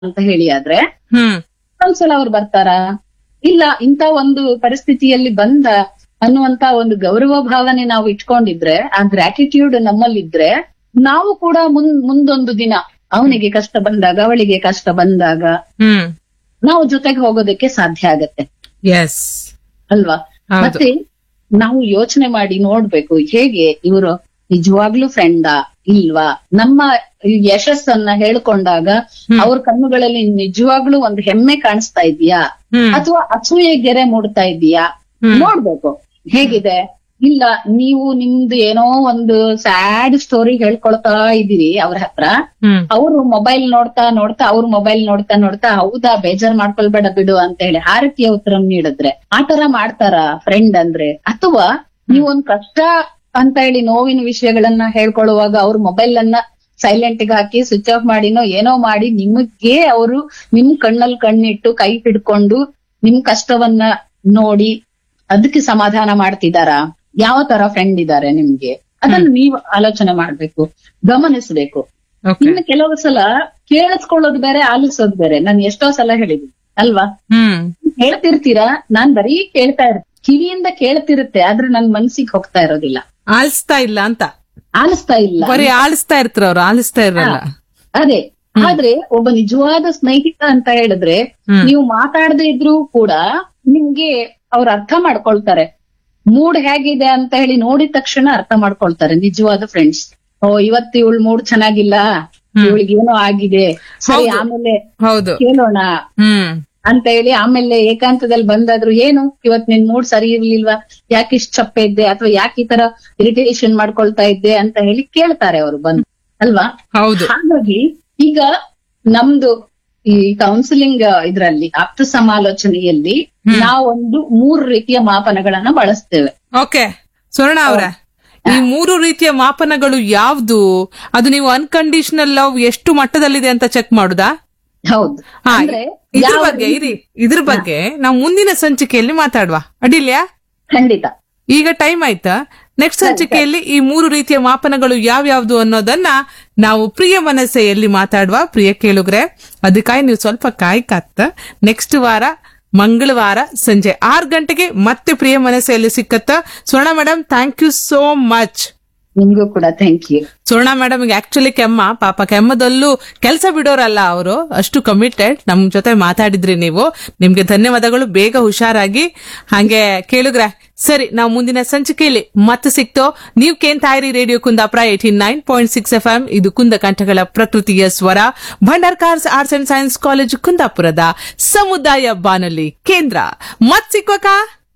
ಅಂತ ಹೇಳಿ ಆದ್ರೆ ಹ್ಮ್ ಒಂದ್ಸಲ ಅವ್ರು ಬರ್ತಾರಾ ಇಲ್ಲ ಇಂತ ಒಂದು ಪರಿಸ್ಥಿತಿಯಲ್ಲಿ ಬಂದ ಅನ್ನುವಂತ ಒಂದು ಗೌರವ ಭಾವನೆ ನಾವು ಇಟ್ಕೊಂಡಿದ್ರೆ ಆ ಗ್ರಾಟಿಟ್ಯೂಡ್ ನಮ್ಮಲ್ಲಿದ್ರೆ ನಾವು ಕೂಡ ಮುಂದ್ ಮುಂದೊಂದು ದಿನ ಅವನಿಗೆ ಕಷ್ಟ ಬಂದಾಗ ಅವಳಿಗೆ ಕಷ್ಟ ಬಂದಾಗ ಹ್ಮ್ ನಾವು ಜೊತೆಗೆ ಹೋಗೋದಕ್ಕೆ ಸಾಧ್ಯ ಆಗತ್ತೆ ಎಸ್ ಅಲ್ವಾ ಹೌದು. ಮತ್ತೆ ನಾವು ಯೋಚನೆ ಮಾಡಿ ನೋಡ್ಬೇಕು ಹೇಗೆ ಇವರು ನಿಜವಾಗ್ಲೂ ಫ್ರೆಂಡಾ ಇಲ್ವಾ ನಮ್ಮ ಯಶಸ್ಸನ್ನ ಹೇಳ್ಕೊಂಡಾಗ ಅವ್ರ ಕಣ್ಣುಗಳಲ್ಲಿ ನಿಜವಾಗ್ಲೂ ಒಂದು ಹೆಮ್ಮೆ ಕಾಣಿಸ್ತಾ ಇದೆಯಾ ಹ್ಮ್ ಅಥವಾ ಅಸೂಯೆ ಗೆರೆ ಮೂಡ್ತಾ ಇದೀಯಾ ಹ್ಮ್. ನೋಡ್ಬೇಕು ಹೇಗಿದೆ ಇಲ್ಲ ನೀವು ನಿಮ್ದು ಏನೋ ಒಂದು ಸ್ಯಾಡ್ ಸ್ಟೋರಿ ಹೇಳ್ಕೊಳ್ತಾ ಇದೀರಿ ಅವ್ರ ಹತ್ರ ಹ್ಮ್ ಅವ್ರು ಮೊಬೈಲ್ ನೋಡ್ತಾ ನೋಡ್ತಾ ಅವ್ರ ಮೊಬೈಲ್ ನೋಡ್ತಾ ನೋಡ್ತಾ ಹೌದಾ ಬೇಜಾರ್ ಮಾಡ್ಕೊಳ್ಬೇಡ ಬಿಡು ಅಂತ ಹೇಳಿ ಆ ರೀತಿಯ ಉತ್ತರ ನೀಡಿದ್ರೆ ಆ ತರ ಮಾಡ್ತಾರ ಫ್ರೆಂಡ್ ಅಂದ್ರೆ ಅಥವಾ ನೀವು ಒಂದ್ ಕಷ್ಟ ಅಂತ ಹೇಳಿ ನೋವಿನ ವಿಷಯಗಳನ್ನ ಹೇಳ್ಕೊಳ್ಳುವಾಗ ಅವ್ರ ಮೊಬೈಲ್ ಅನ್ನ ಸೈಲೆಂಟ್ ಗೆ ಹಾಕಿ ಸ್ವಿಚ್ ಆಫ್ ಮಾಡಿನೋ ಏನೋ ಮಾಡಿ ನಿಮಗೆ ಅವರು ನಿಮ್ ಕಣ್ಣಲ್ಲಿ ಕಣ್ಣಿಟ್ಟು ಕೈ ಹಿಡ್ಕೊಂಡು ನಿಮ್ ಕಷ್ಟವನ್ನ ನೋಡಿ ಅದಕ್ಕೆ ಸಮಾಧಾನ ಮಾಡ್ತಿದಾರಾ ಯಾವ ತರ ಫ್ರೆಂಡ್ ಇದಾರೆ ನಿಮ್ಗೆ ಅದನ್ನ ನೀವು ಆಲೋಚನೆ ಮಾಡ್ಬೇಕು ಗಮನಿಸ್ಬೇಕು ಓಕೆ ಇನ್ನು ಕೆಲವು ಸಲ ಕೇಳಿಸ್ಕೊಳ್ಳೋದು ಬೇರೆ ಆಲಿಸೋದು ಬೇರೆ ನಾನು ಎಷ್ಟೋ ಸಲ ಹೇಳಿದ್ದೀನಿ ಅಲ್ವಾ ಹ್ಮ್ ಹೇಳ್ತಿರ್ತೀರಾ ನಾನ್ ಬರೀ ಕೇಳ್ತಾ ಇರ್ತೀನಿ ಕಿವಿಯಿಂದ ಕೇಳ್ತಿರುತ್ತೆ ಆದ್ರೆ ನನ್ ಮನ್ಸಿಗೆ ಹೋಗ್ತಾ ಇರೋದಿಲ್ಲ ಆಲಿಸ್ತಾ ಇಲ್ಲ ಅಂತ ಆಲಿಸ್ತಾ ಇಲ್ಲ ಬರೀ ಆಲಿಸ್ತಾ ಇರ್ತಾರ ಅವ್ರು ಆಲಿಸ್ತಾ ಇರಲ್ಲ ಅದೇ ಆದ್ರೆ ಒಬ್ಬ ನಿಜವಾದ ಸ್ನೇಹಿತ ಅಂತ ಹೇಳಿದ್ರೆ ಹ್ಮ್. ನೀವು ಮಾತಾಡದೇ ಇದ್ರೂ ಕೂಡ ನಿಮ್ಗೆ ಅವ್ರು ಅರ್ಥ ಮಾಡ್ಕೊಳ್ತಾರೆ ಮೂಡ್ ಹೇಗಿದೆ ಅಂತ ಹೇಳಿ ನೋಡಿದ ತಕ್ಷಣ ಅರ್ಥ ಮಾಡ್ಕೊಳ್ತಾರೆ ನಿಜವಾದ ಫ್ರೆಂಡ್ಸ್ ಓ ಇವತ್ತು ಇವಳು ಮೂಡ್ ಚೆನ್ನಾಗಿಲ್ಲ ಇವಳಿಗೆ ಏನೋ ಆಗಿದೆ ಸರಿ ಹೌದು. ಆಮೇಲೆ ಹೌದು ಕೇಳೋಣ ಹ್ಮ್ ಅಂತ ಹೇಳಿ ಆಮೇಲೆ ಏಕಾಂತದಲ್ಲಿ ಬಂದಾದ್ರು ಏನು ಇವತ್ ನಿನ್ ಮೂಡ್ ಸರಿ ಇರ್ಲಿಲ್ವಾ ಯಾಕೆ ಇಷ್ಟ ಚಪ್ಪೆ ಇದ್ದೆ ಅಥವಾ ಯಾಕೆ ಈ ತರ ಇರಿಟೇಷನ್ ಮಾಡ್ಕೊಳ್ತಾ ಇದ್ದೆ ಅಂತ ಹೇಳಿ ಕೇಳ್ತಾರೆ ಅವರು ಬಂದು ಅಲ್ವಾ ಹೌದು ಹಾಗಾಗಿ ಈಗ ನಮ್ದು ಈ ಕೌನ್ಸಿಲಿಂಗ್ ಇದ್ರಲ್ಲಿ ಆಪ್ತ ಸಮಾಲೋಚನೆಯಲ್ಲಿ ನಾವೊಂದು ಮೂರು ರೀತಿಯ ಮಾಪನಗಳನ್ನ ಬಳಸ್ತೇವೆ ಓಕೆ ಸ್ವರ್ಣ ಅವ್ರೆ ಈ ಮೂರು ರೀತಿಯ ಮಾಪನಗಳು ಯಾವ್ದು ಅದು ನೀವು ಅನ್ಕಂಡೀಷನಲ್ ಲವ್ ಎಷ್ಟು ಮಟ್ಟದಲ್ಲಿದೆ ಅಂತ ಚೆಕ್ ಮಾಡುದಾ ಹೌದು ಹಾ ಅಂದ್ರೆ ಇದ್ರ ಯಾವ ಬಗ್ಗೆ ಇರಿ ಇದ್ರ ಬಗ್ಗೆ ನಾವು ಮುಂದಿನ ಸಂಚಿಕೆಯಲ್ಲಿ ಮಾತಾಡುವ ಅಡಿಲ್ಯಾ ಖಂಡಿತ ಈಗ ಟೈಮ್ ಆಯ್ತಾ ನೆಕ್ಸ್ಟ್ ಸಂಚಿಕೆಯಲ್ಲಿ ಈ ಮೂರು ರೀತಿಯ ಮಾಪನಗಳು ಯಾವ್ಯಾವ್ದು ಅನ್ನೋದನ್ನ ನಾವು ಪ್ರಿಯ ಮನಸ್ಸೆಯಲ್ಲಿ ಮಾತಾಡುವ ಪ್ರಿಯ ಕೇಳುಗ್ರೆ ಅದಕ್ಕಾಗಿ ನೀವು ಸ್ವಲ್ಪ ಕಾಯ್ಕಾತ್ತ ನೆಕ್ಸ್ಟ್ ವಾರ ಮಂಗಳವಾರ ಸಂಜೆ ಆರು ಗಂಟೆಗೆ ಮತ್ತೆ ಪ್ರಿಯ ಮನಸ್ಸೆಯಲ್ಲಿ ಸಿಕ್ಕತ್ತ Swarna madam thank you so much ನಿಮ್ಗೂ ಕೂಡ thank you Suvarna madam actually ಕೆಮ್ಮ ಪಾಪ ಕೆಮ್ಮದಲ್ಲೂ ಕೆಲಸ ಬಿಡೋರಲ್ಲ ಅವರು ಅಷ್ಟು ಕಮಿಟೆಡ್ ನಮ್ ಜೊತೆ ಮಾತಾಡಿದ್ರಿ ನೀವು ನಿಮ್ಗೆ ಧನ್ಯವಾದಗಳು ಬೇಗ ಹುಷಾರಾಗಿ ಹಾಗೆ ಕೇಳುಗ್ರೆ ಸರಿ ನಾವು ಮುಂದಿನ ಸಂಚಿಕೆಯಲ್ಲಿ ಮತ್ತೆ ಸಿಕ್ತೋ ನೀವು ಕೇಂತಾಯಿರಿ radio Kundapura eighty nine point six F M ಇದು ಕುಂದ ಕಂಠಗಳ ಪ್ರಕೃತಿಯ ಸ್ವರ Bhandarkars arts and science college ಕುಂದಾಪುರದ ಸಮುದಾಯ ಬಾನುಲಿ ಕೇಂದ್ರ ಮತ್ ಸಿಕ್ವಕಾ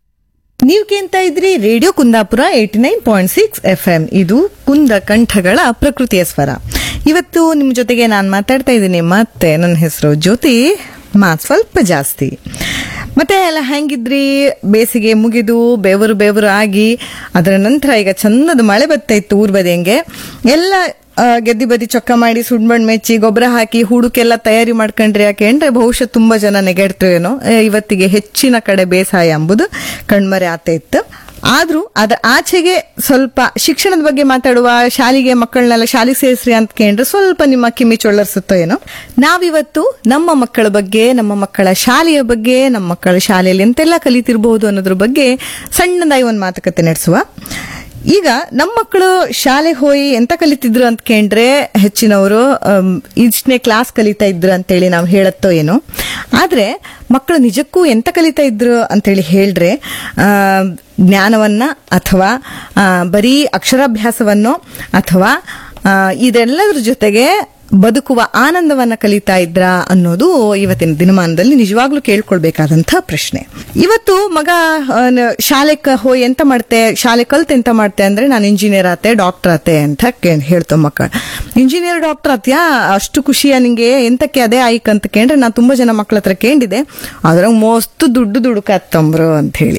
ನೀವು ಕೇಳ್ತಾ ಇದ್ರಿ radio Kundapura eighty nine point six F M ಇದು ಕುಂದ ಕಂಠಗಳ ಪ್ರಕೃತಿಯ ಸ್ವರ ಇವತ್ತು ನಿಮ್ ಜೊತೆಗೆ ನಾನು ಮಾತಾಡ್ತಾ ಇದ್ದೀನಿ ಮತ್ತೆ ನನ್ನ ಹೆಸರು ಜ್ಯೋತಿ ಮಾತ್ ಸ್ವಲ್ಪ ಜಾಸ್ತಿ ಮತ್ತೆ ಎಲ್ಲ ಹೆಂಗಿದ್ರಿ ಬೇಸಿಗೆ ಮುಗಿದು ಬೆವರು ಬೆವರು ಆಗಿ ಅದರ ನಂತರ ಈಗ ಚಂದದ ಮಳೆ ಬರ್ತಾ ಇತ್ತು ಊರ್ ಬದಿಯಂಗೆ ಎಲ್ಲ ಆ, ಗೆದ್ದಿ ಬದಿ ಚೊಕ್ಕ ಮಾಡಿ ಸುಡ್ಮಣ್ ಮೆಚ್ಚಿ ಗೊಬ್ಬರ ಹಾಕಿ ಹೂಡಕ್ಕೆಲ್ಲ ತಯಾರಿ ಮಾಡ್ಕೊಂಡ್ರಿ ಯಾಕೆ ಅಂದ್ರೆ ಬಹುಶಃ ತುಂಬಾ ಜನ ನೆಗೆಡ್ತಿವೇನೋ ಆ, ಇವತ್ತಿಗೆ ಹೆಚ್ಚಿನ ಕಡೆ ಬೇಸಾಯ ಎಂಬುದು ಕಣ್ಮರೆ ಆತ ಇತ್ತು ಆದ್ರೂ ಅದ್ರ ಆಚೆಗೆ ಸ್ವಲ್ಪ ಶಿಕ್ಷಣದ ಬಗ್ಗೆ ಮಾತಾಡುವ ಶಾಲೆಗೆ ಮಕ್ಕಳನ್ನೆಲ್ಲ ಶಾಲೆಗೆ ಸೇರಿಸ್ರಿ ಅಂತ ಕೇಂದ್ರೆ ಸ್ವಲ್ಪ ನಿಮ್ಮ ಕಿಮ್ಮಿ ಚೊಳ್ಳರ್ಸುತ್ತೋ ಏನೋ ನಾವಿವತ್ತು ನಮ್ಮ ಮಕ್ಕಳ ಬಗ್ಗೆ ನಮ್ಮ ಮಕ್ಕಳ ಶಾಲೆಯ ಬಗ್ಗೆ ನಮ್ಮ ಮಕ್ಕಳ ಶಾಲೆಯಲ್ಲಿ ಎಂತೆಲ್ಲ ಕಲಿತಿರಬಹುದು ಅನ್ನೋದ್ರ ಬಗ್ಗೆ ಸಣ್ಣದಾಗಿ ಒಂದು ಮಾತುಕತೆ ನಡೆಸುವ ಈಗ ನಮ್ಮ ಮಕ್ಕಳು ಶಾಲೆಗೆ ಹೋಗಿ ಎಂತ ಕಲಿತಿದ್ರು ಅಂತ ಕೇಂದ್ರೆ ಹೆಚ್ಚಿನವರು ಅಮ್, ಇಷ್ಟನೇ ಕ್ಲಾಸ್ ಕಲಿತಾ ಇದ್ರು ಅಂತೇಳಿ ನಾವು ಹೇಳತ್ತೋ ಏನೋ ಆದ್ರೆ ಮಕ್ಕಳು ನಿಜಕ್ಕೂ ಎಂತ ಕಲಿತಾ ಇದ್ರು ಅಂತೇಳಿ ಹೇಳ್ರೆ ಆ, ಜ್ಞಾನವನ್ನ ಅಥವಾ ಆ, ಬರೀ ಅಕ್ಷರಾಭ್ಯಾಸವನ್ನೋ ಅಥವಾ ಆ, ಇದೆಲ್ಲದ್ರ ಜೊತೆಗೆ ಬದುಕುವ ಆನಂದವನ್ನ ಕಲಿತಾ ಇದ್ರ ಅನ್ನೋದು ಇವತ್ತಿನ ದಿನಮಾನದಲ್ಲಿ ನಿಜವಾಗ್ಲೂ ಕೇಳ್ಕೊಳ್ಬೇಕಾದಂತಹ ಪ್ರಶ್ನೆ ಇವತ್ತು ಮಗ ಆ, ನ- ಶಾಲೆಗೆ ಹೋಗಿ ಎಂತ ಮಾಡ್ತೆ ಶಾಲೆ ಕಲ್ತ್ ಎಂತ ಮಾಡ್ತೆ ಅಂದ್ರೆ ನಾನು ಇಂಜಿನಿಯರ್ ಆತೆ ಡಾಕ್ಟರ್ ಆತೆ ಅಂತ ಕೇ- ಹೇಳ್ತೋ ಮಕ್ಕಳು ಇಂಜಿನಿಯರ್ ಡಾಕ್ಟರ್ ಆತ್ಯಾ ಅಷ್ಟು ಖುಷಿಯ ನಿಂಗೆ ಎಂತಕ್ಕೆ ಅದೇ ಆಯ್ಕ್ ಅಂತ ಕೇಂದ್ರೆ ನಾನು ತುಂಬಾ ಜನ ಮಕ್ಕಳ ಹತ್ರ ಕೇಳಿದೆ ಅದ್ರಾಗ ಮಸ್ತ್ ದುಡ್ಡು ದುಡುಕತ್ತಂಬ್ರು ಅಂತ ಹೇಳಿ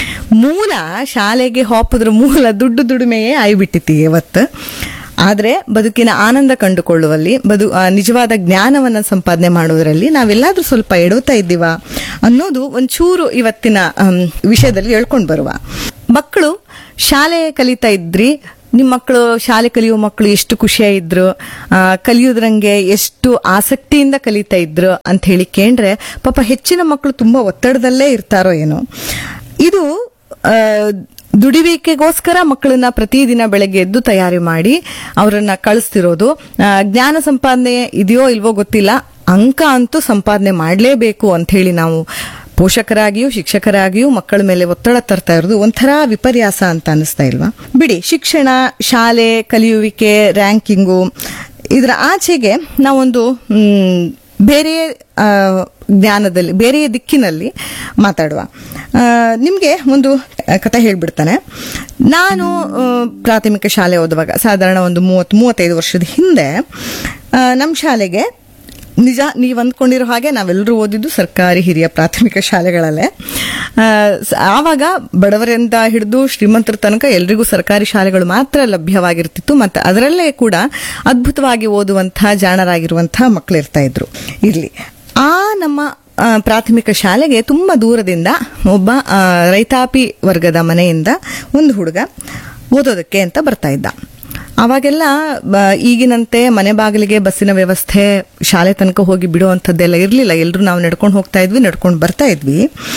ಮೂಲ ಶಾಲೆಗೆ ಹೋಪದ್ರ ಮೂಲ ದುಡ್ಡು ದುಡಿಮೆಯೇ ಆಯ್ಬಿಟ್ಟಿತಿ ಇವತ್ತು ಆದ್ರೆ ಬದುಕಿನ ಆನಂದ ಕಂಡುಕೊಳ್ಳುವಲ್ಲಿ ಬದು ಆ, ನಿಜವಾದ ಜ್ಞಾನವನ್ನ ಸಂಪಾದನೆ ಮಾಡುವುದರಲ್ಲಿ ನಾವೆಲ್ಲಾದ್ರೂ ಸ್ವಲ್ಪ ಎಡವ್ತಾ ಇದ್ದೀವ ಅನ್ನೋದು ಒಂಚೂರು ಇವತ್ತಿನ ಆಮ್, ವಿಷಯದಲ್ಲಿ ಹೇಳ್ಕೊಂಡು ಬರುವ ಮಕ್ಕಳು ಶಾಲೆ ಕಲಿತಾ ಇದ್ರಿ ನಿಮ್ಮ ಮಕ್ಕಳು ಶಾಲೆ ಕಲಿಯುವ ಮಕ್ಕಳು ಎಷ್ಟು ಖುಷಿಯಾಗಿದ್ರು ಆ, ಕಲಿಯೋದ್ರಂಗೆ ಎಷ್ಟು ಆಸಕ್ತಿಯಿಂದ ಕಲಿತಾ ಇದ್ರು ಅಂತ ಹೇಳಿ ಕೇಂದ್ರೆ ಪಾಪ ಹೆಚ್ಚಿನ ಮಕ್ಕಳು ತುಂಬಾ ಒತ್ತಡದಲ್ಲೇ ಇರ್ತಾರೋ ಏನೋ ಇದು ಆ, ದುಡಿವಿಕೆಗೋಸ್ಕರ ಮಕ್ಕಳನ್ನ ಪ್ರತಿದಿನ ಬೆಳಗ್ಗೆ ಎದ್ದು ತಯಾರಿ ಮಾಡಿ ಅವರನ್ನ ಕಳಿಸ್ತಿರೋದು ಆ, ಜ್ಞಾನ ಸಂಪಾದನೆ ಇದೆಯೋ ಇಲ್ವೋ ಗೊತ್ತಿಲ್ಲ ಅಂಕ ಅಂತೂ ಸಂಪಾದನೆ ಮಾಡಲೇಬೇಕು ಅಂತ ಹೇಳಿ ನಾವು ಪೋಷಕರಾಗಿಯೂ ಶಿಕ್ಷಕರಾಗಿಯೂ ಮಕ್ಕಳ ಮೇಲೆ ಒತ್ತಡ ತರ್ತಾ ಇರೋದು ಒಂಥರ ವಿಪರ್ಯಾಸ ಅಂತ ಅನಿಸ್ತಾ ಇಲ್ವಾ ಬಿಡಿ ಶಿಕ್ಷಣ ಶಾಲೆ ಕಲಿಯುವಿಕೆ ರ್ಯಾಂಕಿಂಗು ಇದರ ಆಚೆಗೆ ನಾವೊಂದು ಮ್, ಬೇರೆ ಆ, ಜ್ಞಾನದಲ್ಲಿ ಬೇರೆ ದಿಕ್ಕಿನಲ್ಲಿ ಮಾತಾಡುವ ನಿಮಗೆ ಒಂದು ಕಥೆ ಹೇಳ್ಬಿಡ್ತಾನೆ ನಾನು ಆ, ಪ್ರಾಥಮಿಕ ಶಾಲೆ ಓದುವಾಗ ಸಾಧಾರಣ ಒಂದು ಮೂವತ್ತು ಮೂವತ್ತೈದು ವರ್ಷದ ಹಿಂದೆ ನಮ್ಮ ಶಾಲೆಗೆ ನಿಜ ನೀವು ಅಂದ್ಕೊಂಡಿರೋ ಹಾಗೆ ನಾವೆಲ್ಲರೂ ಓದಿದ್ದು ಸರ್ಕಾರಿ ಹಿರಿಯ ಪ್ರಾಥಮಿಕ ಶಾಲೆಗಳಲ್ಲೇ ಆ, ಸ- ಆವಾಗ ಬಡವರಿಂದ ಹಿಡಿದು ಶ್ರೀಮಂತರ ತನಕ ಎಲ್ರಿಗೂ ಸರ್ಕಾರಿ ಶಾಲೆಗಳು ಮಾತ್ರ ಲಭ್ಯವಾಗಿರ್ತಿತ್ತು ಮತ್ತು ಅದರಲ್ಲೇ ಕೂಡ ಅದ್ಭುತವಾಗಿ ಓದುವಂತಹ ಜಾಣರಾಗಿರುವಂತಹ ಮಕ್ಕಳು ಇರ್ತಾ ಇದ್ರು ಇರ್ಲಿ ಆ ನಮ್ಮ ಆ, ಪ್ರಾಥಮಿಕ ಶಾಲೆಗೆ ತುಂಬಾ ದೂರದಿಂದ ಒಬ್ಬ ಆ, ರೈತಾಪಿ ವರ್ಗದ ಮನೆಯಿಂದ ಒಂದು ಹುಡುಗ ಓದೋದಕ್ಕೆ ಅಂತ ಬರ್ತಾ ಇದ್ದ ಅವಾಗೆಲ್ಲ ಬ- ಈಗಿನಂತೆ ಮನೆ ಬಾಗಿಲಿಗೆ ಬಸ್ಸಿನ ವ್ಯವಸ್ಥೆ ಶಾಲೆ ತನಕ ಹೋಗಿ ಬಿಡುವಂಥದ್ದೆಲ್ಲ ಇರಲಿಲ್ಲ ಎಲ್ಲರೂ ನಾವು ನಡ್ಕೊಂಡು ಹೋಗ್ತಾ ಇದ್ವಿ ನಡ್ಕೊಂಡು ಬರ್ತಾ ಇದ್ವಿ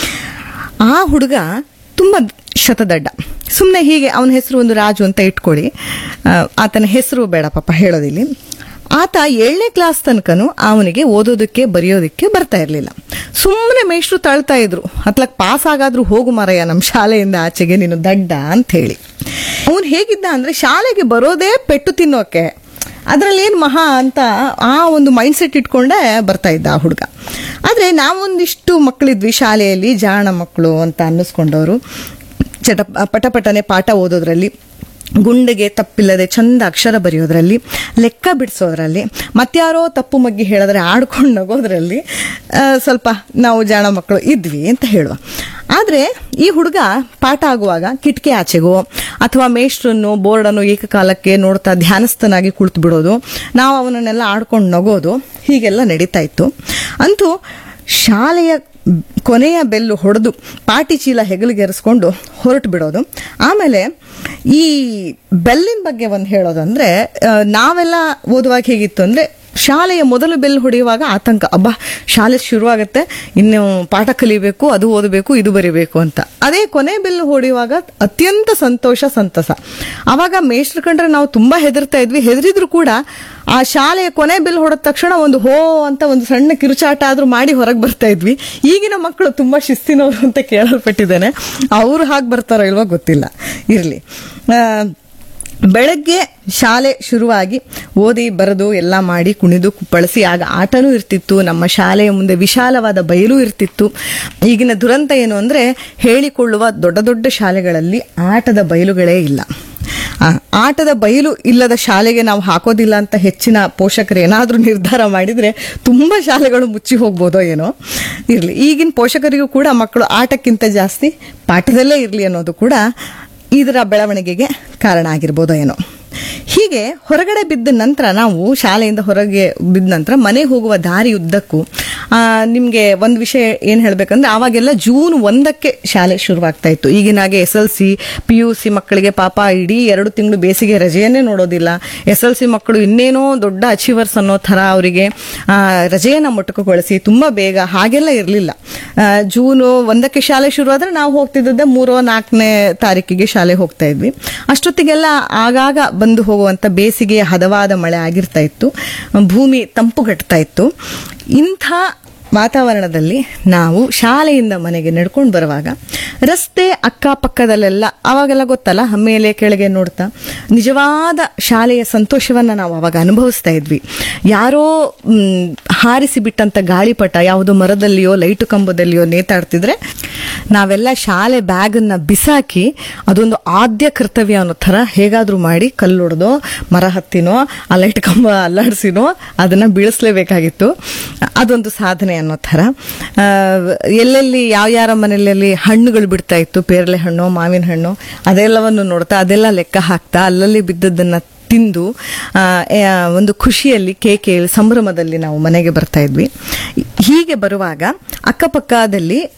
ಆ ಹುಡುಗ ತುಂಬ ಶತದಡ್ಡ ಸುಮ್ಮನೆ ಹೀಗೆ ಅವನ ಹೆಸರು ಒಂದು ರಾಜು ಅಂತ ಇಟ್ಕೊಳ್ಳಿ ಆ, ಆತನ ಹೆಸರು ಬೇಡ ಪಾಪ ಹೇಳೋದಿಲ್ಲಿ ಆತ ಏಳನೇ ಕ್ಲಾಸ್ ತನಕನೂ ಅವನಿಗೆ ಓದೋದಕ್ಕೆ ಬರೆಯೋದಕ್ಕೆ ಬರ್ತಾ ಇರಲಿಲ್ಲ ಸುಮ್ಮನೆ ಮೇಷ್ಟ್ರು ತಳ್ತಾ ಇದ್ರು ಹತ್ಲಕ್ ಪಾಸ್ ಆಗಾದ್ರೂ ಹೋಗು ಮಾರಯ್ಯ ನಮ್ಮ ಶಾಲೆಯಿಂದ ಆಚೆಗೆ ನೀನು ದಡ್ಡ ಅಂತ ಹೇಳಿ ಅವನು ಹೇಗಿದ್ದ ಅಂದ್ರೆ ಶಾಲೆಗೆ ಬರೋದೇ ಪೆಟ್ಟು ತಿನ್ನೋಕೆ ಅದ್ರಲ್ಲೇನು ಮಹಾ ಅಂತ ಆ ಒಂದು ಮೈಂಡ್ ಸೆಟ್ ಇಟ್ಕೊಂಡೇ ಬರ್ತಾ ಇದ್ದ ಆ ಹುಡುಗ ಆದ್ರೆ ನಾವೊಂದಿಷ್ಟು ಮಕ್ಕಳಿದ್ವಿ ಶಾಲೆಯಲ್ಲಿ ಜಾಣ ಮಕ್ಕಳು ಅಂತ ಅನ್ನಿಸ್ಕೊಂಡವರು ಚಟ ಪಟಪಟನೆ ಪಾಠ ಓದೋದ್ರಲ್ಲಿ ಗುಂಡಿಗೆ ತಪ್ಪಿಲ್ಲದೆ ಚಂದ ಅಕ್ಷರ ಬರೆಯೋದ್ರಲ್ಲಿ ಲೆಕ್ಕ ಬಿಡಿಸೋದ್ರಲ್ಲಿ ಮತ್ಯಾರೋ ತಪ್ಪು ಮಗ್ಗಿ ಹೇಳಿದ್ರೆ ಆಡ್ಕೊಂಡು ನಗೋದ್ರಲ್ಲಿ ಆ, ಸ್ವಲ್ಪ ನಾವು ಜಾಣ ಮಕ್ಕಳು ಇದ್ವಿ ಅಂತ ಹೇಳುವ ಆದರೆ ಈ ಹುಡುಗ ಪಾಠ ಆಗುವಾಗ ಕಿಟಕಿ ಆಚೆಗೋ ಅಥವಾ ಮೇಷ್ಟ್ರನ್ನು ಬೋರ್ಡನ್ನು ಏಕಕಾಲಕ್ಕೆ ನೋಡ್ತಾ ಧ್ಯಾನಸ್ಥನಾಗಿ ಕುಳಿತು ಬಿಡೋದು ನಾವು ಅವನನ್ನೆಲ್ಲ ಆಡ್ಕೊಂಡು ನಗೋದು ಹೀಗೆಲ್ಲ ನಡೀತಾ ಇತ್ತು ಅಂತೂ ಶಾಲೆಯ ಕೊನೆಯ ಬೆಲ್ಲು ಹೊಡೆದು ಪಾಟಿ ಚೀಲ ಹೆಗಲಿಗೆರೆಸ್ಕೊಂಡು ಹೊರಟು ಬಿಡೋದು ಆಮೇಲೆ ಈ ಬೆಲ್ಲಿನ ಬಗ್ಗೆ ಒಂದು ಹೇಳೋದಂದ್ರೆ ಆ, ನಾವೆಲ್ಲ ಓದುವಾಗ ಹೇಗಿತ್ತು ಅಂದ್ರೆ ಶಾಲೆಯ ಮೊದಲು ಬೆಲ್ ಹೊಡೆಯುವಾಗ ಆತಂಕ ಅಬ್ಬಾ ಶಾಲೆ ಶುರುವಾಗುತ್ತೆ ಇನ್ನು ಪಾಠ ಕಲಿಬೇಕು ಅದು ಓದಬೇಕು ಇದು ಬರಿಬೇಕು ಅಂತ ಅದೇ ಕೊನೆ ಬೆಲ್ ಹೊಡೆಯುವಾಗ ಅತ್ಯಂತ ಸಂತೋಷ ಸಂತಸ ಅವಾಗ ಮೇಷ್ಟ್ರ ಕಂಡ್ರೆ ನಾವು ತುಂಬಾ ಹೆದರ್ತಾ ಇದ್ವಿ ಹೆದರಿದ್ರು ಕೂಡ ಆ ಶಾಲೆಯ ಕೊನೆ ಬೆಲ್ ಹೊಡೆದ ತಕ್ಷಣ ಒಂದು ಹೋ ಅಂತ ಒಂದು ಸಣ್ಣ ಕಿರುಚಾಟ ಆದ್ರೂ ಮಾಡಿ ಹೊರಗೆ ಬರ್ತಾ ಇದ್ವಿ ಈಗಿನ ಮಕ್ಕಳು ತುಂಬಾ ಶಿಸ್ತಿನವರು ಅಂತ ಕೇಳಲ್ಪಟ್ಟಿದ್ದೇನೆ ಅವರು ಹಾಗೆ ಬರ್ತಾರೋ ಇಲ್ವೋ ಗೊತ್ತಿಲ್ಲ ಇರಲಿ ಬೆಳಗ್ಗೆ ಶಾಲೆ ಶುರುವಾಗಿ ಓದಿ ಬರೆದು ಎಲ್ಲ ಮಾಡಿ ಕುಣಿದು ಕುಪ್ಪಳಿಸಿ ಆಗ ಆಟನೂ ಇರ್ತಿತ್ತು ನಮ್ಮ ಶಾಲೆಯ ಮುಂದೆ ವಿಶಾಲವಾದ ಬಯಲು ಇರ್ತಿತ್ತು ಈಗಿನ ದುರಂತ ಏನು ಅಂದ್ರೆ ಹೇಳಿಕೊಳ್ಳುವ ದೊಡ್ಡ ದೊಡ್ಡ ಶಾಲೆಗಳಲ್ಲಿ ಆಟದ ಬಯಲುಗಳೇ ಇಲ್ಲ ಆ, ಆಟದ ಬಯಲು ಇಲ್ಲದ ಶಾಲೆಗೆ ನಾವು ಹಾಕೋದಿಲ್ಲ ಅಂತ ಹೆಚ್ಚಿನ ಪೋಷಕರು ಏನಾದರೂ ನಿರ್ಧಾರ ಮಾಡಿದ್ರೆ ತುಂಬಾ ಶಾಲೆಗಳು ಮುಚ್ಚಿ ಹೋಗ್ಬೋದೋ ಏನೋ ಇರಲಿ ಈಗಿನ ಪೋಷಕರಿಗೂ ಕೂಡ ಮಕ್ಕಳು ಆಟಕ್ಕಿಂತ ಜಾಸ್ತಿ ಪಾಠದಲ್ಲೇ ಇರಲಿ ಅನ್ನೋದು ಕೂಡ ಇದರ ಬೆಳವಣಿಗೆಗೆ ಕಾರಣ ಆಗಿರ್ಬೋದೋ ಏನೋ ಹೀಗೆ ಹೊರಗಡೆ ಬಿದ್ದ ನಂತರ ನಾವು ಶಾಲೆಯಿಂದ ಹೊರಗೆ ಬಿದ್ದ ನಂತರ ಮನೆ ಹೋಗುವ ದಾರಿ ಉದ್ದಕ್ಕೂ ಆ, ನಿಮ್ಗೆ ಒಂದು ವಿಷಯ ಏನ್ ಹೇಳ್ಬೇಕಂದ್ರೆ ಆವಾಗೆಲ್ಲ ಜೂನ್ ಒಂದಕ್ಕೆ ಶಾಲೆ ಶುರುವಾಗ್ತಾ ಇತ್ತು ಈಗಿನಾಗೆ S L C P U C ಮಕ್ಕಳಿಗೆ ಪಾಪ ಇಡೀ ಎರಡು ತಿಂಗಳು ಬೇಸಿಗೆ ರಜೆಯನ್ನೇ ನೋಡೋದಿಲ್ಲ ಎಸ್ ಎಲ್ ಸಿ ಮಕ್ಕಳು ಇನ್ನೇನೋ ದೊಡ್ಡ ಅಚೀವರ್ಸ್ ಅನ್ನೋ ಥರ ಅವರಿಗೆ ರಜೆಯನ್ನು ಮೊಟಕುಗೊಳಿಸಿ ತುಂಬಾ ಬೇಗ ಹಾಗೆಲ್ಲ ಇರಲಿಲ್ಲ ಜೂನು ಒಂದಕ್ಕೆ ಶಾಲೆ ಶುರುವಾದ್ರೆ ನಾವು ಹೋಗ್ತಿದ್ದದ್ದೇ ಮೂರೋ ನಾಲ್ಕನೇ ತಾರೀಕಿಗೆ ಶಾಲೆ ಹೋಗ್ತಾ ಇದ್ವಿ ಅಷ್ಟೊತ್ತಿಗೆಲ್ಲ ಆಗಾಗ ಬಂದು ಹೋಗುವಂತ ಬೇಸಿಗೆಯ ಹದವಾದ ಮಳೆ ಆಗಿರ್ತಾ ಇತ್ತು ಭೂಮಿ ತಂಪುಗಟ್ತಾ ಇತ್ತು ಇಂಥ ವಾತಾವರಣದಲ್ಲಿ ನಾವು ಶಾಲೆಯಿಂದ ಮನೆಗೆ ನಡ್ಕೊಂಡು ಬರುವಾಗ ರಸ್ತೆ ಅಕ್ಕಪಕ್ಕದಲ್ಲೆಲ್ಲ ಅವಾಗೆಲ್ಲ ಗೊತ್ತಲ್ಲ ಮೇಲೆ ಕೆಳಗೆ ನೋಡ್ತಾ ನಿಜವಾದ ಶಾಲೆಯ ಸಂತೋಷವನ್ನ ನಾವು ಅವಾಗ ಅನುಭವಿಸ್ತಾ ಇದ್ವಿ ಯಾರೋ ಮ್, ಹಾರಿಸಿ ಬಿಟ್ಟಂತ ಗಾಳಿಪಟ ಯಾವುದೋ ಮರದಲ್ಲಿಯೋ ಲೈಟು ಕಂಬದಲ್ಲಿಯೋ ನೇತಾಡ್ತಿದ್ರೆ ನಾವೆಲ್ಲ ಶಾಲೆ ಬ್ಯಾಗನ್ನ ಬಿಸಾಕಿ ಅದೊಂದು ಆದ್ಯ ಕರ್ತವ್ಯ ಅನ್ನೋ ಥರ ಹೇಗಾದ್ರೂ ಮಾಡಿ ಕಲ್ಲೊಡೆದೋ ಮರ ಹತ್ತಿನೋ ಆ ಲೈಟ್ ಕಂಬ ಅಲ್ಲಾಡಿಸಿನೋ ಅದನ್ನ ಬೀಳಿಸ್ಲೇಬೇಕಾಗಿತ್ತು ಅದೊಂದು ಸಾಧನೆ ಅನ್ನೋ ಥರ ಆ, ಎಲ್ಲೆಲ್ಲಿ ಯಾವ ಯಾರ ಮನೆಯಲ್ಲಿ ಹಣ್ಣುಗಳು ಬಿಡ್ತಾ ಇತ್ತು ಪೇರಲೆ ಹಣ್ಣು ಮಾವಿನ ಹಣ್ಣು ಅದೆಲ್ಲವನ್ನು ನೋಡ್ತಾ ಅದೆಲ್ಲ ಲೆಕ್ಕ ಹಾಕ್ತಾ ಅಲ್ಲಲ್ಲಿ ಬಿದ್ದದ್ದನ್ನ ತಿಂದು ಆ, ಆ, ಒಂದು ಖುಷಿಯಲ್ಲಿ ಕೇಕೆ ಸಂಭ್ರಮದಲ್ಲಿ ನಾವು ಮನೆಗೆ ಬರ್ತಾ ಇದ್ವಿ ಹೀಗೆ ಬರುವಾಗ ಅಕ್ಕಪಕ್ಕದಲ್ಲಿ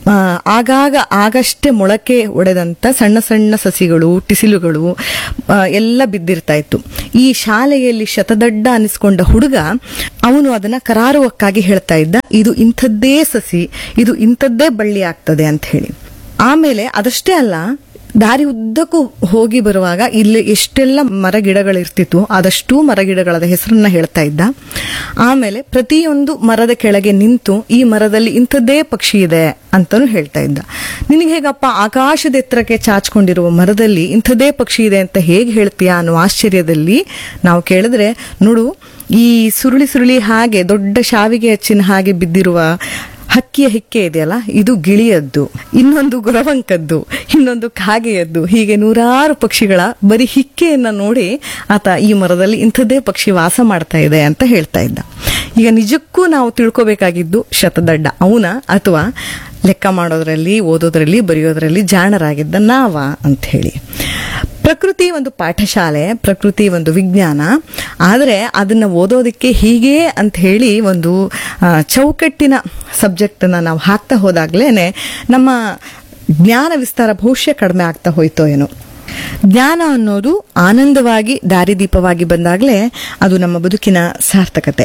ಆ, ಆಗಾಗ ಆಗಷ್ಟೇ ಮೊಳಕೆ ಒಡೆದಂತ ಸಣ್ಣ ಸಣ್ಣ ಸಸಿಗಳು ಟಿಸಿಲುಗಳು ಆ, ಎಲ್ಲ ಬಿದ್ದಿರ್ತಾ ಇತ್ತು ಈ ಶಾಲೆಯಲ್ಲಿ ಶತದಡ್ಡ ಅನಿಸ್ಕೊಂಡ ಹುಡುಗ ಅವನು ಅದನ್ನ ಕರಾರುವಕ್ಕಾಗಿ ಹೇಳ್ತಾ ಇದ್ದ ಇದು ಇಂಥದ್ದೇ ಸಸಿ ಇದು ಇಂಥದ್ದೇ ಬಳ್ಳಿ ಆಗ್ತದೆ ಅಂತ ಹೇಳಿ ಆಮೇಲೆ ಅದಷ್ಟೇ ಅಲ್ಲ ದಾರಿ ಉದ್ದಕ್ಕೂ ಹೋಗಿ ಬರುವಾಗ ಇಲ್ಲಿ ಎಷ್ಟೆಲ್ಲ ಮರ ಗಿಡಗಳಿರ್ತಿತ್ತು ಅದಷ್ಟೂ ಮರ ಗಿಡಗಳ ಹೆಸರನ್ನ ಹೇಳ್ತಾ ಇದ್ದ ಆಮೇಲೆ ಪ್ರತಿಯೊಂದು ಮರದ ಕೆಳಗೆ ನಿಂತು ಈ ಮರದಲ್ಲಿ ಇಂಥದ್ದೇ ಪಕ್ಷಿ ಇದೆ ಅಂತಾನು ಹೇಳ್ತಾ ಇದ್ದ ನಿನಗೆ ಹೇಗಪ್ಪ ಆಕಾಶದ ಎತ್ತರಕ್ಕೆ ಚಾಚ್ಕೊಂಡಿರುವ ಮರದಲ್ಲಿ ಇಂಥದ್ದೇ ಪಕ್ಷಿ ಇದೆ ಅಂತ ಹೇಗೆ ಹೇಳ್ತೀಯಾ ಅನ್ನೋ ಆಶ್ಚರ್ಯದಲ್ಲಿ ನಾವು ಕೇಳಿದ್ರೆ ನೋಡು ಈ ಸುರುಳಿ ಸುರುಳಿ ಹಾಗೆ ದೊಡ್ಡ ಶಾವಿಗೆ ಹಚ್ಚಿನ ಹಾಗೆ ಬಿದ್ದಿರುವ ಹಕ್ಕಿಯ ಹಿಕ್ಕೆ ಇದೆಯಲ್ಲ ಇದು ಗಿಳಿಯದ್ದು ಇನ್ನೊಂದು ಗುರವಂಕದ್ದು ಇನ್ನೊಂದು ಕಾಗೆಯದ್ದು ಹೀಗೆ ನೂರಾರು ಪಕ್ಷಿಗಳ ಬರೀ ಹಿಕ್ಕೆಯನ್ನ ನೋಡಿ ಆತ ಈ ಮರದಲ್ಲಿ ಇಂಥದ್ದೇ ಪಕ್ಷಿ ವಾಸ ಮಾಡ್ತಾ ಇದೆ ಅಂತ ಹೇಳ್ತಾ ಇದ್ದ ಈಗ ನಿಜಕ್ಕೂ ನಾವು ತಿಳ್ಕೋಬೇಕಾಗಿದ್ದು ಶತದಡ್ಡ ಅವನ ಅಥವಾ ಲೆಕ್ಕ ಮಾಡೋದ್ರಲ್ಲಿ ಓದೋದ್ರಲ್ಲಿ ಬರೆಯೋದ್ರಲ್ಲಿ ಜಾಣರಾಗಿದ್ದ ನಾವ ಅಂತ ಹೇಳಿ ಪ್ರಕೃತಿ ಒಂದು ಪಾಠಶಾಲೆ ಪ್ರಕೃತಿ ಒಂದು ವಿಜ್ಞಾನ ಆದರೆ ಅದನ್ನ ಓದೋದಕ್ಕೆ ಹೀಗೆ ಅಂತ ಹೇಳಿ ಒಂದು ಆ, ಚೌಕಟ್ಟಿನ ಸಬ್ಜೆಕ್ಟ್ ನಾವು ಹಾಕ್ತಾ ಹೋದಾಗ್ಲೇನೆ ನಮ್ಮ ಜ್ಞಾನ ವಿಸ್ತಾರ ಬಹುಶಃ ಕಡಿಮೆ ಆಗ್ತಾ ಹೋಯ್ತೋ ಏನೋ ಜ್ಞಾನ ಅನ್ನೋದು ಆನಂದವಾಗಿ ದಾರಿದೀಪವಾಗಿ ಬಂದಾಗಲೇ ಅದು ನಮ್ಮ ಬದುಕಿನ ಸಾರ್ಥಕತೆ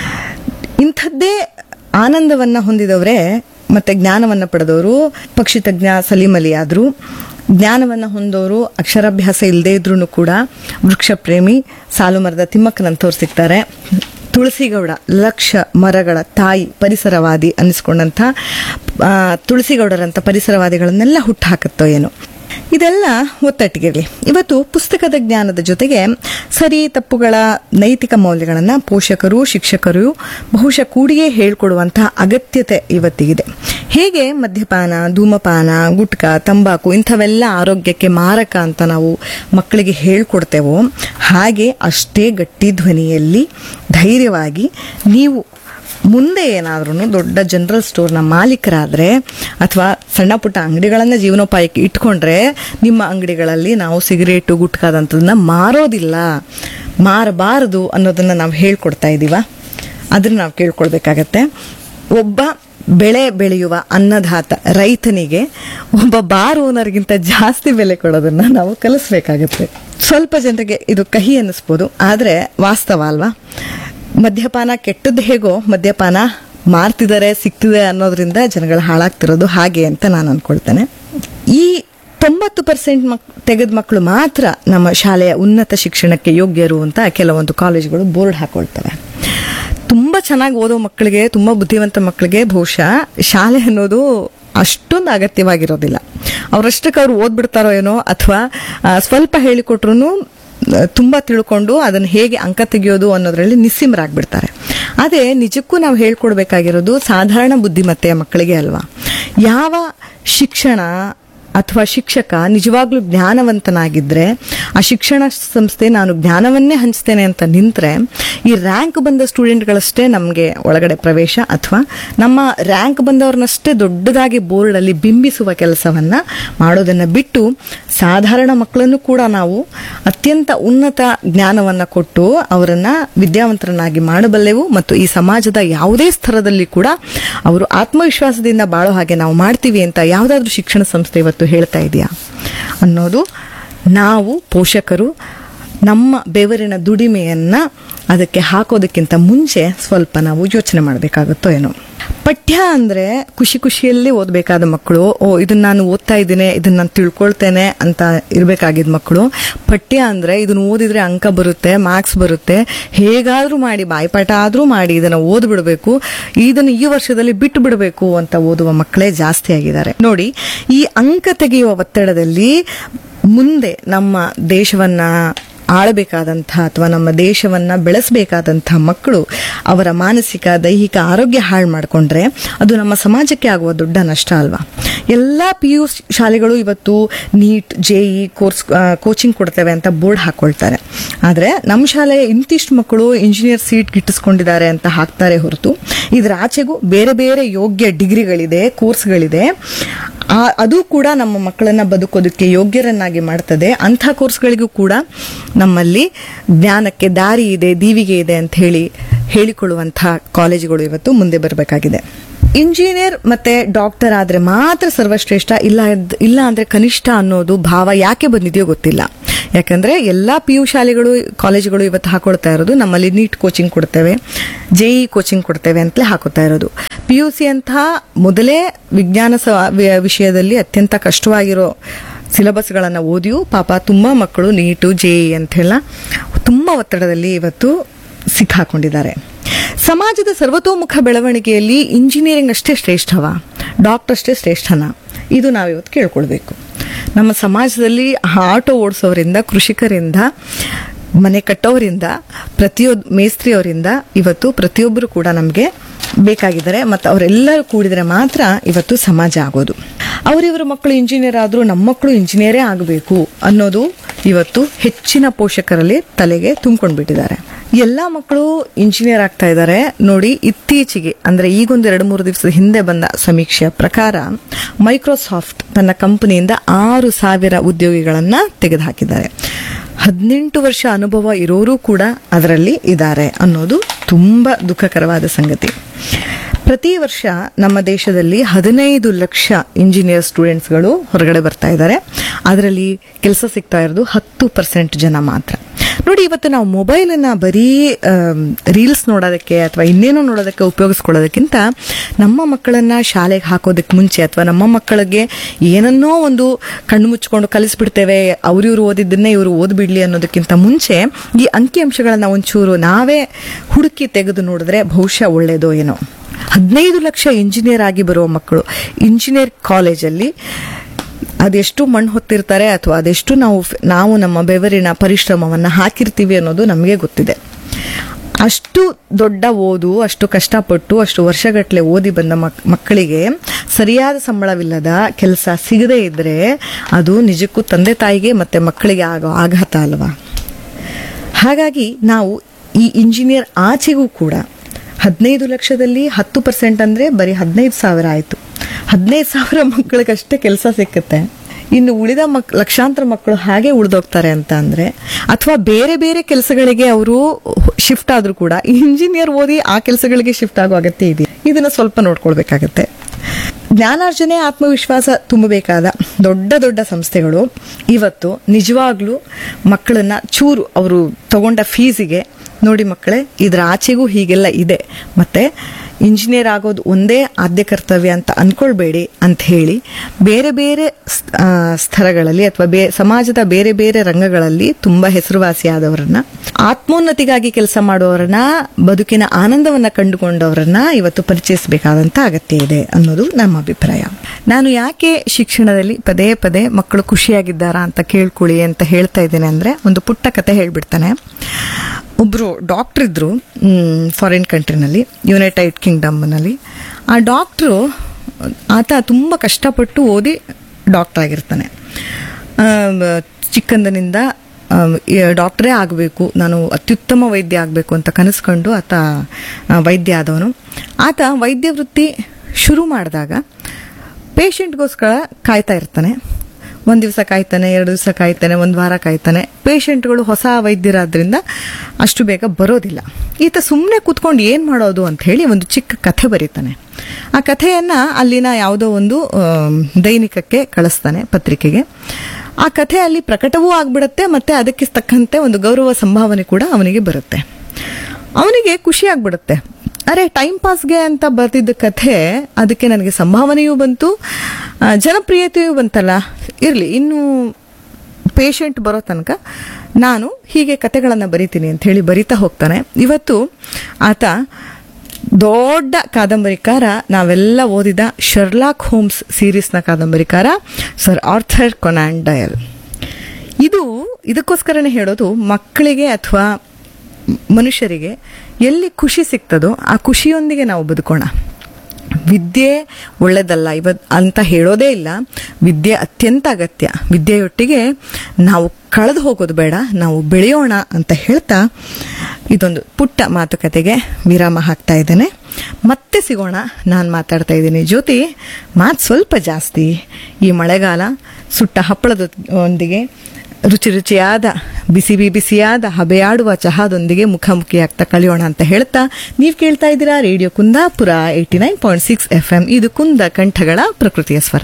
ಇಂಥದ್ದೇ ಆನಂದವನ್ನ ಹೊಂದಿದವರೇ ಮತ್ತೆ ಜ್ಞಾನವನ್ನ ಪಡೆದವರು ಪಕ್ಷಿ ತಜ್ಞ ಸಲೀಂ ಅಲಿ ಆದ್ರು ಜ್ಞಾನವನ್ನ ಹೊಂದೋರು ಅಕ್ಷರಾಭ್ಯಾಸ ಇಲ್ಲದೇ ಇದ್ರೂ ಕೂಡ ವೃಕ್ಷ ಪ್ರೇಮಿ ಸಾಲು ಮರದ ತಿಮ್ಮಕ್ಕನಂತವ್ರು ಸಿಗ್ತಾರೆ ತುಳಸಿಗೌಡ ಲಕ್ಷ ಮರಗಳ ತಾಯಿ ಪರಿಸರವಾದಿ ಅನ್ನಿಸ್ಕೊಂಡಂಥ ಆ, ತುಳಸಿಗೌಡರಂಥ ಪರಿಸರವಾದಿಗಳನ್ನೆಲ್ಲ ಹುಟ್ಟಾಕತ್ತೋ ಏನೋ ಇದೆಲ್ಲ ಒತ್ತಟ್ಟಿಗಿರಲಿ ಇವತ್ತು ಪುಸ್ತಕದ ಜ್ಞಾನದ ಜೊತೆಗೆ ಸರಿ ತಪ್ಪುಗಳ ನೈತಿಕ ಮೌಲ್ಯಗಳನ್ನು ಪೋಷಕರು ಶಿಕ್ಷಕರು ಬಹುಶಃ ಕೂಡಿಯೇ ಹೇಳ್ಕೊಡುವಂತಹ ಅಗತ್ಯತೆ ಇವತ್ತಿಗಿದೆ ಹೇಗೆ ಮದ್ಯಪಾನ ಧೂಮಪಾನ ಗುಟ್ಕಾ ತಂಬಾಕು ಇಂಥವೆಲ್ಲ ಆರೋಗ್ಯಕ್ಕೆ ಮಾರಕ ಅಂತ ನಾವು ಮಕ್ಕಳಿಗೆ ಹೇಳ್ಕೊಡ್ತೇವೋ ಹಾಗೆ ಅಷ್ಟೇ ಗಟ್ಟಿ ಧ್ವನಿಯಲ್ಲಿ ಧೈರ್ಯವಾಗಿ ನೀವು ಮುಂದೆ ಏನಾದ್ರೂ ದೊಡ್ಡ ಜನರಲ್ ಸ್ಟೋರ್ನ ಮಾಲೀಕರಾದ್ರೆ ಅಥವಾ ಸಣ್ಣ ಪುಟ್ಟ ಅಂಗಡಿಗಳನ್ನ ಜೀವನೋಪಾಯಕ್ಕೆ ಇಟ್ಕೊಂಡ್ರೆ ನಿಮ್ಮ ಅಂಗಡಿಗಳಲ್ಲಿ ನಾವು ಸಿಗರೇಟು ಗುಟ್ಕಾದಂಥದನ್ನ ಮಾರೋದಿಲ್ಲ ಮಾರಬಾರದು ಅನ್ನೋದನ್ನ ನಾವು ಹೇಳ್ಕೊಡ್ತಾ ಇದೀವ ಅದನ್ನ ನಾವು ಕೇಳ್ಕೊಳ್ಬೇಕಾಗತ್ತೆ ಒಬ್ಬ ಬೆಳೆ ಬೆಳೆಯುವ ಅನ್ನದಾತ ರೈತನಿಗೆ ಒಬ್ಬ ಬಾರ್ ಓನರ್ಗಿಂತ ಜಾಸ್ತಿ ಬೆಲೆ ಕೊಡೋದನ್ನ ನಾವು ಕಲಿಸ್ಬೇಕಾಗತ್ತೆ ಸ್ವಲ್ಪ ಜನರಿಗೆ ಇದು ಕಹಿ ಅನ್ನಿಸ್ಬೋದು ಆದ್ರೆ ವಾಸ್ತವ ಅಲ್ವಾ ಮದ್ಯಪಾನ ಕೆಟ್ಟದ್ದು ಹೇಗೋ ಮದ್ಯಪಾನ ಮಾರ್ತಿದ್ದಾರೆ ಸಿಗ್ತಿದೆ ಅನ್ನೋದ್ರಿಂದ ಜನಗಳು ಹಾಳಾಗ್ತಿರೋದು ಹಾಗೆ ಅಂತ ನಾನು ಅನ್ಕೊಳ್ತೇನೆ ಈ ತೊಂಬತ್ತು ಪರ್ಸೆಂಟ್ ಮಕ್ ತೆಗೆದ ಮಕ್ಕಳು ಮಾತ್ರ ನಮ್ಮ ಶಾಲೆಯ ಉನ್ನತ ಶಿಕ್ಷಣಕ್ಕೆ ಯೋಗ್ಯರು ಅಂತ ಕೆಲವೊಂದು ಕಾಲೇಜುಗಳು ಬೋರ್ಡ್ ಹಾಕೊಳ್ತವೆ ತುಂಬಾ ಚೆನ್ನಾಗಿ ಓದೋ ಮಕ್ಕಳಿಗೆ ತುಂಬಾ ಬುದ್ಧಿವಂತ ಮಕ್ಕಳಿಗೆ ಬಹುಶಃ ಶಾಲೆ ಅನ್ನೋದು ಅಷ್ಟೊಂದು ಅಗತ್ಯವಾಗಿರೋದಿಲ್ಲ ಅವರಷ್ಟಕ್ಕೆ ಅವ್ರು ಓದ್ಬಿಡ್ತಾರೋ ಏನೋ ಅಥವಾ ಸ್ವಲ್ಪ ಹೇಳಿಕೊಟ್ರು ತುಂಬಾ ತಿಳ್ಕೊಂಡು ಅದನ್ನ ಹೇಗೆ ಅಂಕ ತೆಗೆಯೋದು ಅನ್ನೋದ್ರಲ್ಲಿ ನಿಸ್ಸಿಮರಾಗ್ಬಿಡ್ತಾರೆ ಅದೇ ನಿಜಕ್ಕೂ ನಾವು ಹೇಳ್ಕೊಡ್ಬೇಕಾಗಿರೋದು ಸಾಧಾರಣ ಬುದ್ಧಿಮತ್ತೆಯ ಮಕ್ಕಳಿಗೆ ಅಲ್ವಾ ಯಾವ ಶಿಕ್ಷಣ ಅಥವಾ ಶಿಕ್ಷಕ ನಿಜವಾಗ್ಲೂ ಜ್ಞಾನವಂತನಾಗಿದ್ರೆ ಆ ಶಿಕ್ಷಣ ಸಂಸ್ಥೆ ನಾನು ಜ್ಞಾನವನ್ನೇ ಹಂಚ್ತೇನೆ ಅಂತ ನಿಂತ್ರೆ ಈ ರ್ಯಾಂಕ್ ಬಂದ ಸ್ಟೂಡೆಂಟ್ಗಳಷ್ಟೇ ನಮಗೆ ಒಳಗಡೆ ಪ್ರವೇಶ ಅಥವಾ ನಮ್ಮ ರ್ಯಾಂಕ್ ಬಂದವ್ರನ್ನಷ್ಟೇ ದೊಡ್ಡದಾಗಿ ಬೋರ್ಡಲ್ಲಿ ಬಿಂಬಿಸುವ ಕೆಲಸವನ್ನ ಮಾಡೋದನ್ನ ಬಿಟ್ಟು ಸಾಧಾರಣ ಮಕ್ಕಳನ್ನು ಕೂಡ ನಾವು ಅತ್ಯಂತ ಉನ್ನತ ಜ್ಞಾನವನ್ನ ಕೊಟ್ಟು ಅವರನ್ನ ವಿದ್ಯಾವಂತರನ್ನಾಗಿ ಮಾಡಬಲ್ಲೆವು ಮತ್ತು ಈ ಸಮಾಜದ ಯಾವುದೇ ಸ್ತರದಲ್ಲಿ ಕೂಡ ಅವರು ಆತ್ಮವಿಶ್ವಾಸದಿಂದ ಬಾಳೋ ಹಾಗೆ ನಾವು ಮಾಡ್ತೀವಿ ಅಂತ ಯಾವುದಾದ್ರೂ ಶಿಕ್ಷಣ ಸಂಸ್ಥೆ ಇವತ್ತು ಹೇಳ್ತಾ ಇದೆಯಾ ಅನ್ನೋದು ನಾವು ಪೋಷಕರು ನಮ್ಮ ಬೆವರಿನ ದುಡಿಮೆಯನ್ನ ಅದಕ್ಕೆ ಹಾಕೋದಕ್ಕಿಂತ ಮುಂಚೆ ಸ್ವಲ್ಪ ನಾವು ಯೋಚನೆ ಮಾಡಬೇಕಾಗುತ್ತೋ ಏನೋ ಪಠ್ಯ ಅಂದ್ರೆ ಖುಷಿ ಖುಷಿಯಲ್ಲಿ ಓದಬೇಕಾದ ಮಕ್ಕಳು ಓ ಇದನ್ನ ನಾನು ಓದ್ತಾ ಇದ್ದೀನಿ ಇದನ್ನ ನಾನು ತಿಳ್ಕೊಳ್ತೇನೆ ಅಂತ ಇರಬೇಕಾಗಿದ್ದ ಮಕ್ಕಳು ಪಠ್ಯ ಅಂದ್ರೆ ಇದನ್ನ ಓದಿದ್ರೆ ಅಂಕ ಬರುತ್ತೆ ಮಾರ್ಕ್ಸ್ ಬರುತ್ತೆ ಹೇಗಾದ್ರೂ ಮಾಡಿ ಬಾಯ್ಪಾಠ ಆದ್ರೂ ಮಾಡಿ ಇದನ್ನ ಓದ್ಬಿಡ್ಬೇಕು ಇದನ್ನ ಈ ವರ್ಷದಲ್ಲಿ ಬಿಟ್ಟು ಬಿಡಬೇಕು ಅಂತ ಓದುವ ಮಕ್ಕಳೇ ಜಾಸ್ತಿ ಆಗಿದ್ದಾರೆ ನೋಡಿ ಈ ಅಂಕ ತೆಗೆಯುವ ಒತ್ತಡದಲ್ಲಿ ಮುಂದೆ ನಮ್ಮ ದೇಶವನ್ನ ಆಳಬೇಕಾದಂತಹ ಅಥವಾ ನಮ್ಮ ದೇಶವನ್ನ ಬೆಳೆಸಬೇಕಾದಂತಹ ಮಕ್ಕಳು ಅವರ ಮಾನಸಿಕ ದೈಹಿಕ ಆರೋಗ್ಯ ಹಾಳು ಮಾಡಿಕೊಂಡ್ರೆ ಅದು ನಮ್ಮ ಸಮಾಜಕ್ಕೆ ಆಗುವ ದೊಡ್ಡ ನಷ್ಟ ಅಲ್ವಾ ಎಲ್ಲ ಪಿ ಯು ಶಾಲೆಗಳು ಇವತ್ತು ನೀಟ್ ಜೆಇ ಕೋರ್ಸ್ ಕೋಚಿಂಗ್ ಕೊಡ್ತೇವೆ ಅಂತ ಬೋರ್ಡ್ ಹಾಕೊಳ್ತಾರೆ ಆದ್ರೆ ನಮ್ಮ ಶಾಲೆಯ ಇಂತಿಷ್ಟು ಮಕ್ಕಳು ಇಂಜಿನಿಯರ್ ಸೀಟ್ ಗಿಟ್ಟಿಸ್ಕೊಂಡಿದ್ದಾರೆ ಅಂತ ಹಾಕ್ತಾರೆ ಹೊರತು ಇದರ ಆಚೆಗೂ ಬೇರೆ ಬೇರೆ ಯೋಗ್ಯ ಡಿಗ್ರಿಗಳಿದೆ ಕೋರ್ಸ್ಗಳಿದೆ ಆ- ಅದು ಕೂಡ ನಮ್ಮ ಮಕ್ಕಳನ್ನ ಬದುಕೋದಕ್ಕೆ ಯೋಗ್ಯರನ್ನಾಗಿ ಮಾಡ್ತದೆ ಅಂಥ ಕೋರ್ಸ್ಗಳಿಗೂ ಕೂಡ ನಮ್ಮಲ್ಲಿ ಜ್ಞಾನಕ್ಕೆ ದಾರಿ ಇದೆ ದೀವಿಗೆ ಇದೆ ಅಂತ ಹೇಳಿ ಹೇಳಿಕೊಳ್ಳುವಂತಹ ಕಾಲೇಜುಗಳು ಇವತ್ತು ಮುಂದೆ ಬರಬೇಕಾಗಿದೆ ಇಂಜಿನಿಯರ್ ಮತ್ತೆ ಡಾಕ್ಟರ್ ಆದ್ರೆ ಮಾತ್ರ ಸರ್ವಶ್ರೇಷ್ಠ ಇಲ್ಲ ಇದ್- ಇಲ್ಲ ಅಂದ್ರೆ ಕನಿಷ್ಠ ಅನ್ನೋದು ಭಾವ ಯಾಕೆ ಬಂದಿದೆಯೋ ಗೊತ್ತಿಲ್ಲ ಯಾಕಂದ್ರೆ ಎಲ್ಲಾ ಪಿ ಯು ಶಾಲೆಗಳು ಕಾಲೇಜುಗಳು ಇವತ್ತು ಹಾಕೊಳ್ತಾ ಇರೋದು ನಮ್ಮಲ್ಲಿ ನೀಟ್ ಕೋಚಿಂಗ್ ಕೊಡ್ತೇವೆ ಜೆಇ ಕೋಚಿಂಗ್ ಕೊಡ್ತೇವೆ ಅಂತಲೇ ಹಾಕೋತಾ ಇರೋದು ಪಿ ಯು ಸಿ ಅಂತಹ ಮೊದಲೇ ವಿಜ್ಞಾನ ಸ- ವಿ- ವಿಷಯದಲ್ಲಿ ಅತ್ಯಂತ ಕಷ್ಟವಾಗಿರೋ ಸಿಲೆಬಸ್ಗಳನ್ನು ಓದಿಯೂ ಪಾಪ ತುಂಬಾ ಮಕ್ಕಳು ನೀಟು ಜೆಇ ಅಂತ ಹೇಳ ತುಂಬಾ ಒತ್ತಡದಲ್ಲಿ ಇವತ್ತು ಸಿಕ್ಕಾಕೊಂಡಿದ್ದಾರೆ ಸಮಾಜದ ಸರ್ವತೋಮುಖ ಬೆಳವಣಿಗೆಯಲ್ಲಿ ಇಂಜಿನಿಯರಿಂಗ್ ಅಷ್ಟೇ ಶ್ರೇಷ್ಠವ ಡಾಕ್ಟರ್ ಅಷ್ಟೇ ಶ್ರೇಷ್ಠನ ಇದು ನಾವಿವತ್ತು ಕೇಳ್ಕೊಳ್ಬೇಕು ನಮ್ಮ ಸಮಾಜದಲ್ಲಿ ಆಟೋ ಓಡಿಸೋರಿಂದ ಕೃಷಿಕರಿಂದ ಮನೆ ಕಟ್ಟೋರಿಂದ ಪ್ರತಿಯೊಂದು ಮೇಸ್ತ್ರಿಯವರಿಂದ ಇವತ್ತು ಪ್ರತಿಯೊಬ್ಬರು ಕೂಡ ನಮಗೆ ಬೇಕಾಗಿದ್ದಾರೆ ಮತ್ತು ಅವರೆಲ್ಲರೂ ಕೂಡಿದರೆ ಮಾತ್ರ ಇವತ್ತು ಸಮಾಜ ಆಗೋದು ಅವರಿವರ ಮಕ್ಕಳು ಇಂಜಿನಿಯರ್ ಆದರೂ ನಮ್ಮ ಮಕ್ಕಳು ಇಂಜಿನಿಯರೇ ಆಗಬೇಕು ಅನ್ನೋದು ಇವತ್ತು ಹೆಚ್ಚಿನ ಪೋಷಕರಲ್ಲಿ ತಲೆಗೆ ತುಂಬಿಕೊಂಡ್ಬಿಟ್ಟಿದ್ದಾರೆ ಎಲ್ಲಾ ಮಕ್ಕಳು ಇಂಜಿನಿಯರ್ ಆಗ್ತಾ ಇದ್ದಾರೆ ನೋಡಿ ಇತ್ತೀಚೆಗೆ ಅಂದ್ರೆ ಈಗೊಂದು ಎರಡು ಮೂರು ದಿವಸದ ಹಿಂದೆ ಬಂದ ಸಮೀಕ್ಷೆಯ ಪ್ರಕಾರ ಮೈಕ್ರೋಸಾಫ್ಟ್ ತನ್ನ ಕಂಪನಿಯಿಂದ ಆರು ಸಾವಿರ ಉದ್ಯೋಗಿಗಳನ್ನ ತೆಗೆದುಹಾಕಿದ್ದಾರೆ ಹದಿನೆಂಟು ವರ್ಷ ಅನುಭವ ಇರೋರು ಕೂಡ ಅದರಲ್ಲಿ ಇದ್ದಾರೆ ಅನ್ನೋದು ತುಂಬಾ ದುಃಖಕರವಾದ ಸಂಗತಿ ಪ್ರತಿ ವರ್ಷ ನಮ್ಮ ದೇಶದಲ್ಲಿ ಹದಿನೈದು ಲಕ್ಷ ಇಂಜಿನಿಯರ್ ಸ್ಟೂಡೆಂಟ್ಸ್ಗಳು ಹೊರಗಡೆ ಬರ್ತಾ ಇದ್ದಾರೆ ಅದರಲ್ಲಿ ಕೆಲಸ ಸಿಗ್ತಾ ಇರೋದು ಹತ್ತು ಪರ್ಸೆಂಟ್ ಜನ ಮಾತ್ರ ನೋಡಿ ಇವತ್ತು ನಾವು ಮೊಬೈಲನ್ನ ಬರೀ ರೀಲ್ಸ್ ನೋಡೋದಕ್ಕೆ ಅಥವಾ ಇನ್ನೇನೋ ನೋಡೋದಕ್ಕೆ ಉಪಯೋಗಿಸ್ಕೊಳ್ಳೋದಕ್ಕಿಂತ ನಮ್ಮ ಮಕ್ಕಳನ್ನ ಶಾಲೆಗೆ ಹಾಕೋದಕ್ಕೆ ಮುಂಚೆ ಅಥವಾ ನಮ್ಮ ಮಕ್ಕಳಿಗೆ ಏನನ್ನೋ ಒಂದು ಕಣ್ಣು ಮುಚ್ಕೊಂಡು ಕಲಿಸ್ಬಿಡ್ತೇವೆ ಅವ್ರು ಇವ್ರು ಓದಿದ್ದನ್ನೇ ಇವರು ಓದ್ಬಿಡ್ಲಿ ಅನ್ನೋದಕ್ಕಿಂತ ಮುಂಚೆ ಈ ಅಂಕಿಅಂಶಗಳನ್ನ ಒಂಚೂರು ನಾವೇ ಹುಡುಕಿ ತೆಗೆದು ನೋಡಿದ್ರೆ ಬಹುಶಃ ಒಳ್ಳೇದೋ ಏನೋ ಹದಿನೈದು ಲಕ್ಷ ಇಂಜಿನಿಯರ್ ಆಗಿ ಬರುವ ಮಕ್ಕಳು ಇಂಜಿನಿಯರ್ ಕಾಲೇಜಲ್ಲಿ ಅದೆಷ್ಟು ಮಣ್ಣು ಹೊತ್ತಿರ್ತಾರೆ ಅಥವಾ ಅದೆಷ್ಟು ನಾವು ನಾವು ನಮ್ಮ ಬೆವರಿನ ಪರಿಶ್ರಮವನ್ನು ಹಾಕಿರ್ತೀವಿ ಅನ್ನೋದು ನಮಗೆ ಗೊತ್ತಿದೆ ಅಷ್ಟು ದೊಡ್ಡ ಓದು ಅಷ್ಟು ಕಷ್ಟಪಟ್ಟು ಅಷ್ಟು ವರ್ಷಗಟ್ಟಲೆ ಓದಿ ಬಂದ ಮಕ್- ಮಕ್ಕಳಿಗೆ ಸರಿಯಾದ ಸಂಬಳವಿಲ್ಲದ ಕೆಲಸ ಸಿಗದೇ ಇದ್ರೆ ಅದು ನಿಜಕ್ಕೂ ತಂದೆ ತಾಯಿಗೆ ಮತ್ತೆ ಮಕ್ಕಳಿಗೆ ಆಗೋ ಆಘಾತ ಅಲ್ವಾ ಹಾಗಾಗಿ ನಾವು ಈ ಇಂಜಿನಿಯರ್ ಆಚೆಗೂ ಕೂಡ ಹದಿನೈದು ಲಕ್ಷದಲ್ಲಿ ಹತ್ತು ಪರ್ಸೆಂಟ್ ಅಂದ್ರೆ ಬರೀ ಹದಿನೈದು ಸಾವಿರ ಆಯ್ತು ಹದಿನೈದು ಸಾವಿರ ಮಕ್ಕಳಿಗಷ್ಟೇ ಕೆಲಸ ಸಿಕ್ಕುತ್ತೆ ಇನ್ನು ಉಳಿದ ಮಕ್ ಲಕ್ಷಾಂತರ ಮಕ್ಕಳು ಹಾಗೆ ಉಳಿದೋಗ್ತಾರೆ ಅಂತ ಅಂದ್ರೆ ಅಥವಾ ಬೇರೆ ಬೇರೆ ಕೆಲಸಗಳಿಗೆ ಅವರು ಶಿಫ್ಟ್ ಆದ್ರೂ ಕೂಡ ಇಂಜಿನಿಯರ್ ಓದಿ ಆ ಕೆಲಸಗಳಿಗೆ ಶಿಫ್ಟ್ ಆಗೋ ಅಗತ್ಯ ಇದೆ ಇದನ್ನ ಸ್ವಲ್ಪ ನೋಡ್ಕೊಳ್ಬೇಕಾಗತ್ತೆ ಜ್ಞಾನಾರ್ಜನೆ ಆತ್ಮವಿಶ್ವಾಸ ತುಂಬಬೇಕಾದ ದೊಡ್ಡ ದೊಡ್ಡ ಸಂಸ್ಥೆಗಳು ಇವತ್ತು ನಿಜವಾಗ್ಲೂ ಮಕ್ಕಳನ್ನ ಚೂರು ಅವರು ತಗೊಂಡ ಫೀಸಿಗೆ ನೋಡಿ ಮಕ್ಕಳೇ ಇದರ ಆಚೆಗೂ ಹೀಗೆಲ್ಲ ಇದೆ ಮತ್ತೆ ಇಂಜಿನಿಯರ್ ಆಗೋದು ಒಂದೇ ಆದ್ಯ ಕರ್ತವ್ಯ ಅಂತ ಅನ್ಕೊಳ್ಬೇಡಿ ಅಂತ ಹೇಳಿ ಬೇರೆ ಬೇರೆ ಸ್- ಆ, ಸ್ತರಗಳಲ್ಲಿ ಅಥವಾ ಬೇ ಸಮಾಜದ ಬೇರೆ ಬೇರೆ ರಂಗಗಳಲ್ಲಿ ತುಂಬಾ ಹೆಸರುವಾಸಿಯಾದವರನ್ನ ಆತ್ಮೋನ್ನತಿಗಾಗಿ ಕೆಲಸ ಮಾಡುವವರನ್ನ ಬದುಕಿನ ಆನಂದವನ್ನ ಕಂಡುಕೊಂಡವರನ್ನ ಇವತ್ತು ಪರಿಚಯಿಸಬೇಕಾದಂತ ಅಗತ್ಯ ಇದೆ ಅನ್ನೋದು ನಮ್ಮ ಅಭಿಪ್ರಾಯ ನಾನು ಯಾಕೆ ಶಿಕ್ಷಣದಲ್ಲಿ ಪದೇ ಪದೇ ಮಕ್ಕಳು ಖುಷಿಯಾಗಿದ್ದಾರಾ ಅಂತ ಕೇಳ್ಕೊಳ್ಳಿ ಅಂತ ಹೇಳ್ತಾ ಇದ್ದೇನೆ ಅಂದ್ರೆ ಒಂದು ಪುಟ್ಟ ಕತೆ ಹೇಳ್ಬಿಡ್ತಾನೆ ಒಬ್ರು ಡಾಕ್ಟರ್ ಇದ್ರು ಫಾರಿನ್ ಕಂಟ್ರಿನಲ್ಲಿ ಯುನೈಟೆಡ್ ಕಿಂಗ್ಡಮ್ನಲ್ಲಿ ಆ ಡಾಕ್ಟ್ರು ಆತ ತುಂಬ ಕಷ್ಟಪಟ್ಟು ಓದಿ ಡಾಕ್ಟರ್ ಆಗಿರ್ತಾನೆ ಆ, ಬ- ಚಿಕ್ಕಂದಿನಿಂದ ಡಾಕ್ಟ್ರೇ ಆಗಬೇಕು ನಾನು ಅತ್ಯುತ್ತಮ ವೈದ್ಯ ಆಗಬೇಕು ಅಂತ ಕನಸ್ಕೊಂಡು ಆತ ಆ, ವೈದ್ಯ ಆದವನು ಆತ ವೈದ್ಯ ವೃತ್ತಿ ಶುರು ಮಾಡಿದಾಗ ಪೇಷಂಟ್ಗೋಸ್ಕರ ಕಾಯ್ತಾ ಇರ್ತಾನೆ ಒಂದು ದಿವಸ ಕಾಯ್ತಾನೆ ಎರಡು ದಿವಸ ಕಾಯ್ತಾನೆ ಒಂದು ವಾರ ಕಾಯ್ತಾನೆ ಪೇಷಂಟ್ಗಳು ಹೊಸ ವೈದ್ಯರಾದ್ರಿಂದ ಅಷ್ಟು ಬೇಗ ಬರೋದಿಲ್ಲ ಈತ ಸುಮ್ಮನೆ ಕೂತ್ಕೊಂಡು ಏನು ಮಾಡೋದು ಅಂತ ಹೇಳಿ ಒಂದು ಚಿಕ್ಕ ಕಥೆ ಬರೀತಾನೆ ಆ ಕಥೆಯನ್ನ ಅಲ್ಲಿನ ಯಾವುದೋ ಒಂದು ಆಮ್, ದೈನಿಕಕ್ಕೆ ಕಳಿಸ್ತಾನೆ ಪತ್ರಿಕೆಗೆ ಆ ಕಥೆ ಅಲ್ಲಿ ಪ್ರಕಟವೂ ಆಗ್ಬಿಡುತ್ತೆ ಮತ್ತೆ ಅದಕ್ಕೆ ತಕ್ಕಂತೆ ಒಂದು ಗೌರವ ಸಂಭಾವನೆ ಕೂಡ ಅವನಿಗೆ ಬರುತ್ತೆ ಅವನಿಗೆ ಖುಷಿ ಆಗ್ಬಿಡುತ್ತೆ ಅರೆ ಟೈಮ್ ಪಾಸ್ಗೆ ಅಂತ ಬರ್ತಿದ್ದ ಕಥೆ ಅದಕ್ಕೆ ನನಗೆ ಸಂಭಾವನೆಯೂ ಬಂತು ಆ, ಜನಪ್ರಿಯತೆಯೂ ಬಂತಲ್ಲ ಇರಲಿ ಇನ್ನು ಪೇಷಂಟ್ ಬರೋ ತನಕ ನಾನು ಹೀಗೆ ಕತೆಗಳನ್ನು ಬರಿತೀನಿ ಅಂತ ಹೇಳಿ ಬರಿತಾ ಹೋಗ್ತಾನೆ ಇವತ್ತು ಆತ ದೊಡ್ಡ ಕಾದಂಬರಿಕಾರ ನಾವೆಲ್ಲ ಓದಿದ ಶರ್ಲಾಕ್ ಹೋಮ್ಸ್ ಸೀರೀಸ್ನ ಕಾದಂಬರಿಕಾರ ಸರ್ ಆರ್ಥರ್ ಕೊನಾನ್ ಡಯಲ್ ಇದು ಇದಕ್ಕೋಸ್ಕರನೇ ಹೇಳೋದು ಮಕ್ಕಳಿಗೆ ಅಥವಾ ಮನುಷ್ಯರಿಗೆ ಎಲ್ಲಿ ಖುಷಿ ಸಿಗ್ತದೋ ಆ ಖುಷಿಯೊಂದಿಗೆ ನಾವು ಬದುಕೋಣ ವಿದ್ಯೆ ಒಳ್ಳೆದಲ್ಲ ಇವತ್ ಅಂತ ಹೇಳೋದೇ ಇಲ್ಲ ವಿದ್ಯೆ ಅತ್ಯಂತ ಅಗತ್ಯ ವಿದ್ಯೆಯೊಟ್ಟಿಗೆ ನಾವು ಕಳೆದು ಹೋಗೋದು ಬೇಡ ನಾವು ಬೆಳೆಯೋಣ ಅಂತ ಹೇಳ್ತಾ ಇದೊಂದು ಪುಟ್ಟ ಮಾತುಕತೆಗೆ ವಿರಾಮ ಹಾಕ್ತಾ ಇದ್ದೇನೆ ಮತ್ತೆ ಸಿಗೋಣ ನಾನು ಮಾತಾಡ್ತಾ ಇದ್ದೀನಿ ಜ್ಯೋತಿ ಮಾತು ಸ್ವಲ್ಪ ಜಾಸ್ತಿ ಈ ಮಳೆಗಾಲ ಸುಟ್ಟ ಹಪ್ಪಳದೊಂದಿಗೆ ರುಚಿ ರುಚಿಯಾದ ಬಿಸಿ ಬಿಸಿಯಾದ ಹಬೆಯಾಡುವ ಚಹಾದೊಂದಿಗೆ ಮುಖಾಮುಖಿಯಾಗ್ತಾ ಕಳೆಯೋಣ ಅಂತ ಹೇಳ್ತಾ ನೀವು ಕೇಳ್ತಾ ಇದ್ದೀರಾ radio Kundapura eighty nine point six F M ಇದು ಕುಂದ ಕಂಠಗಳ ಪ್ರಕೃತಿಯ ಸ್ವರ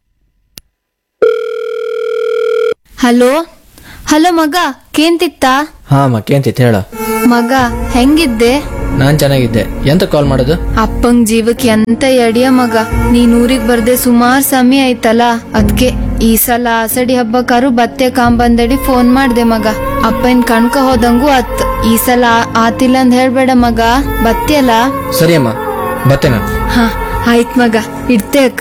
ಹಲೋ ಹಲೋ ಮಗ ಕೇಂತಿತ್ತ ಹಾ ಮಕ್ಕೆ ಅಂತಿತ್ತು ಹೇಳ ಮಗ ಹೆಂಗಿದ್ದೆ ನಾನ್ ಚೆನ್ನಾಗಿದ್ದೆ ಎಂತ ಕಾಲ್ ಮಾಡೋದು ಅಪ್ಪಂಗ್ ಜೀವಕ್ಕೆ ಎಂತ ಎಡಿಯ ಮಗ ನೀನ್ ಊರಿಗ್ ಬರ್ದೆ ಸುಮಾರ್ ಸಮಯ ಆಯ್ತಲ್ಲ ಅದ್ಕೆ ಈ ಸಲ ಅಸಡಿ ಹಬ್ಬಕ್ಕಾರು ಬತ್ತೆ ಕಾಂಬಂದಡಿ ಫೋನ್ ಮಾಡ್ದೆ ಮಗ ಅಪ್ಪನ್ ಕಣ್ಕ ಹೋದಂಗೂ ಅತ್ ಈ ಸಲ ಆ- ಆತಿಲ್ಲ ಅಂದ್ ಹೇಳ್ಬೇಡ ಮಗ ಬತ್ತೆಲ್ಲ ಸರಿ ಅಮ್ಮ ಬತ್ತೆ ನಾನು ಹ ಆಯ್ತ್ ಮಗ ಇಡ್ತೆ ಅಕ್ಕ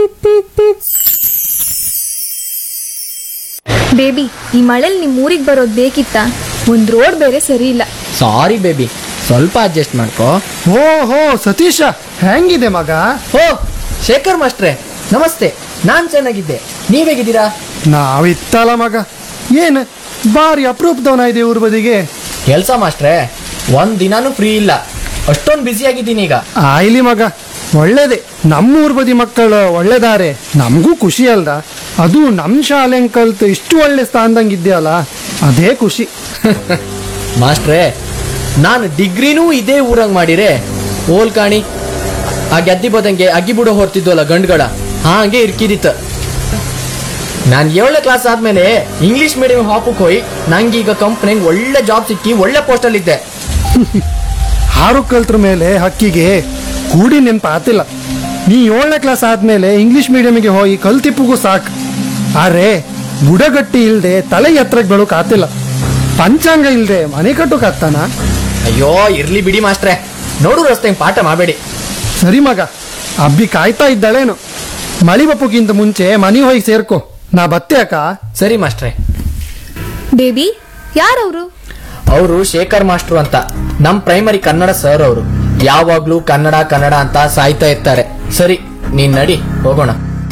ಬೇಬಿ ಈ ಮಳೆಲ್ ನಿಮ್ ಊರಿಗ್ ಬರೋದ್ ಬೇಕಿತ್ತ ಒಂದ್ ರೋಡ್ ಬೇರೆ ಸರಿ ಇಲ್ಲ ಸಾರಿ ಬೇಬಿ ಸ್ವಲ್ಪ ಅಡ್ಜಸ್ಟ್ ಮಾಡ್ಕೋ ಓಹೋ ಸತೀಶ ಹೆಂಗಿದೆ ಮಗ ಓ ಶೇಖರ್ ಮಾಸ್ಟ್ರೆ ನಮಸ್ತೆ ನಾನ್ ಚೆನ್ನಾಗಿದ್ದೆ ನೀವೇಗಿದ್ದೀರಾ ನಾವಿತ್ತಲ್ಲ ಮಗ ಏನ್ ಬಾರಿ ಅಪರೂಪದವನ ಇದೆ ಊರ್ ಬದಿಗೆ ಕೆಲ್ಸ ಮಾಸ್ಟ್ರೆ ಒಂದ್ ದಿನಾನು ಫ್ರೀ ಇಲ್ಲ ಅಷ್ಟೊಂದ್ ಬ್ಯುಸಿ ಆಗಿದ್ದೀನಿ ಈಗ ಆಯ್ಲಿ ಮಗ ಒಳ್ಳೇದೆ ನಮ್ಮ ಊರ್ ಬದಿ ಮಕ್ಕಳು ಒಳ್ಳೆದಾರೆ ನಮಗೂ ಖುಷಿ ಅಲ್ದ ಅದು ನಮ್ ಶಾಲೆ ಕಲ್ತು ಇಷ್ಟು ಒಳ್ಳೆ ಸ್ಥಾನದಂಗ್ ಇದೆಯಲ್ಲ ಅದೇ ಖುಷಿ ಮಾಸ್ಟ್ರೆ ನಾನು ಡಿಗ್ರಿನೂ ಇದೇ ಊರಂಗ್ ಮಾಡಿರೆ ಓಲ್ ಕಾಣಿ ಆ ಗೆದ್ದಿ ಬದಂಗೆ ಅಗ್ಗಿ ಬಿಡೋ ಹೊರ್ತಿದ್ವಲ್ಲ ಗಂಡುಗಳ ಹಾಗೆ ಇರ್ಕಿದಿತ್ತ ನಾನು ಏಳನೇ ಕ್ಲಾಸ್ ಆದ್ಮೇಲೆ ಇಂಗ್ಲಿಷ್ ಮೀಡಿಯಂ ಹಾಪಕ್ ಹೋಗಿ ನಂಗೆ ಈಗ ಕಂಪ್ನಿಗೆ ಒಳ್ಳೆ ಜಾಬ್ ಸಿಕ್ಕಿ ಒಳ್ಳೆ ಪೋಸ್ಟಲ್ಲಿ ಇದ್ದೆ ಹಾರು ಕಲ್ತ್ರ ಮೇಲೆ ಹಕ್ಕಿಗೆ ಕೂಡಿ ನೆನ್ಪ ಆತಿಲ್ಲ ನೀ ಏಳನೇ ಕ್ಲಾಸ್ ಆದ್ಮೇಲೆ ಇಂಗ್ಲಿಷ್ ಮೀಡಿಯಂಗೆ ಹೋಗಿ ಕಲ್ತಿಪ್ಪಗೂ ಸಾಕು ಆದ್ರೆ ಬುಡಗಟ್ಟಿ ಇಲ್ದೆ ತಲೆ ಎತ್ತರಕ್ಕೆ ಬೆಳಕ್ ಆತಿಲ್ಲ ಪಂಚಾಂಗ ಇಲ್ದೆ ಮನೆ ಕಟ್ಟೋಕ್ ಆಗ್ತಾನ ಅಯ್ಯೋ ಇರ್ಲಿ ಬಿಡಿ ಮಾಸ್ಟ್ರೆ ನೋಡು ರಸ್ತೆ ಪಾಠ ಮಾಡಬೇಡಿ ಸರಿ ಮಗ ಅಬ್ಬಿ ಕಾಯ್ತಾ ಇದ್ದಾಳೇನು ಮಳಿ ಬಪ್ಪಕ್ಕಿಂತ ಮುಂಚೆ ಮನಿ ಹೋಗಿ ಸೇರ್ಕೊ ನಾ ಬತ್ತೆ ಅಕ್ಕ ಸರಿ ಮಾಸ್ಟ್ರೆ ಬೇಬಿ ಯಾರವ್ರು ಅವರು ಶೇಖರ್ ಮಾಸ್ಟ್ರು ಅಂತ ನಮ್ ಪ್ರೈಮರಿ ಕನ್ನಡ ಸರ್ ಅವರು ಯಾವಾಗ್ಲೂ ಕನ್ನಡ ಕನ್ನಡ ಅಂತ ಸಾಯ್ತಾ ಇರ್ತಾರೆ ಸರಿ ನೀನ್ ನಡಿ ಹೋಗೋಣ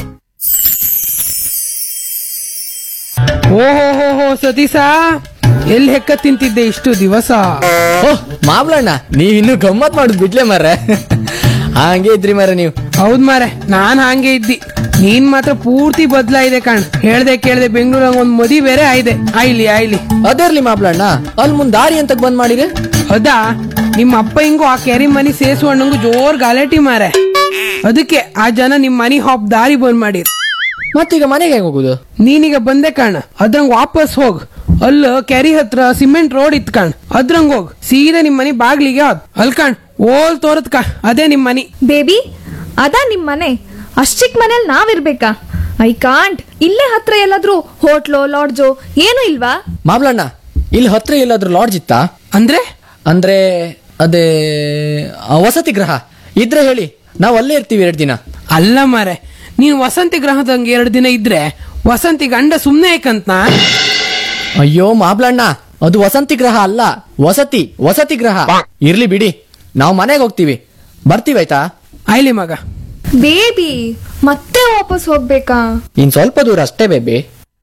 ಓಹೋ ಸತೀಶ ಎಲ್ಲಿ ಹೆಕ್ಕ ತಿಂತಿದ್ದೆ ಇಷ್ಟು ದಿವಸ ಓಹ್ ಮಾಬ್ಲಣ್ಣ ನೀವ್ ಇನ್ನು ಗಮ್ಮತ್ ಮಾಡುದ್ ಬಿಡ್ಲೆ ಮಾರ್ರೆ ಹಂಗೆ ಇದ್ರಿ ಮಾರ್ರೆ ನೀವು ಹೌದ್ ಮಾರೆ ನಾನ್ ಹಂಗೆ ಇದ್ದಿ ನೀನ್ ಮಾತ್ರ ಪೂರ್ತಿ ಬದ್ಲಾಯಿದೆ ಕಣ್ ಹೇಳ್ದೆ ಕೇಳ್ದೆ ಬೆಂಗಳೂರಾಗ ಒಂದ್ ಮದಿ ಬೇರೆ ಆಯ್ದೆ ಆಯ್ಲಿ ಆಯ್ಲಿ ಅದೇರ್ಲಿ ಮಾಬ್ಲಣ್ಣ ಅಲ್ಲಿ ಮುಂದ್ ದಾರಿ ಅಂತ ಬಂದ್ ಮಾಡಿರಿ ಹೌದಾ ನಿಮ್ಮ ಅಪ್ಪ ಹಿಂಗು ಆ ಕೆರಿ ಮನಿ ಸೇಸು ಅಣ್ಣಂಗು ಜೋರ್ ಗಾಲಾಟಿ ಮಾರೆ ಅದಕ್ಕೆ ಆ ಜನ ನಿಮ್ ಮನಿ ಹಾಪ್ ದಾರಿ ಬಂದ್ ಮಾಡಿರ್ ಮತ್ತೀಗ ಮನೆಗೆ ಹೆಂಗ್ ಹೋಗುದು ನೀನೀಗ ಬಂದೆ ಕಾಣ ಅದ್ರಂಗ್ ವಾಪಸ್ ಹೋಗ್ ಅಲ್ಲ ಕೆರಿ ಹತ್ರ ಸಿಮೆಂಟ್ ರೋಡ್ ಇತ್ ಕಣ್ ಅದ್ರಂಗ್ ಹೋಗ್ ಸೀದಾ ನಿಮ್ ಮನಿ ಬಾಗ್ಲಿಗೆ ಹೋದ್ ಅಲ್ ಕಣ್ ಓಲ್ ತೋರತ್ ಕಣ್ ಅದೇ ನಿಮ್ ಮನಿ ಬೇಬಿ ಅದಾ ನಿಮ್ ಮನೆ ಅಷ್ಟ್ ಚಿಕ್ಕ ಮನೇಲಿ ನಾವಿರ್ಬೇಕಾ ಐ ಕಾಂಟ್ ಇಲ್ಲೇ ಹತ್ರ ಎಲ್ಲಾದ್ರೂ ಹೋಟ್ಲೋ ಲಾಡ್ಜೋ ಏನು ಇಲ್ವಾ ಮಾಬ್ಲಣ್ಣ ಇಲ್ಲಿ ಹತ್ರ ಎಲ್ಲಾದ್ರೂ ಲಾಡ್ಜ್ ಇತ್ತಾ ಅಂದ್ರೆ ಅಂದ್ರೆ ಅದೇ ಆ, ವಸತಿ ಗೃಹ ಇದ್ರೆ ಹೇಳಿ ನಾವ್ ಅಲ್ಲೇ ಇರ್ತೀವಿ ಎರಡ್ ದಿನ ಅಲ್ಲ ಮಾರೆ ನೀನ್ ವಸಂತಿ ಗ್ರಹದಂಗ ಎರಡ್ ದಿನ ಇದ್ರೆ ವಸಂತಿ ಗಂಡ ಸುಮ್ನೆ ಏಕಂತ್ನಾ ಅಯ್ಯೋ ಮಾಬ್ಲಣ್ಣ ಅದು ವಸಂತಿ ಗ್ರಹ ಅಲ್ಲ ವಸತಿ ವಸತಿ ಗ್ರಹ ಇರ್ಲಿ ಬಿಡಿ ನಾವು ಮನೆಗೆ ಹೋಗ್ತೀವಿ ಬರ್ತೀವಿ ಆಯ್ತಾ ಆಯ್ಲಿ ಮಗ ಬೇಬಿ ಮತ್ತೆ ವಾಪಸ್ ಹೋಗ್ಬೇಕಾ ಇನ್ ಸ್ವಲ್ಪ ದೂರ ಅಷ್ಟೇ ಬೇಬಿ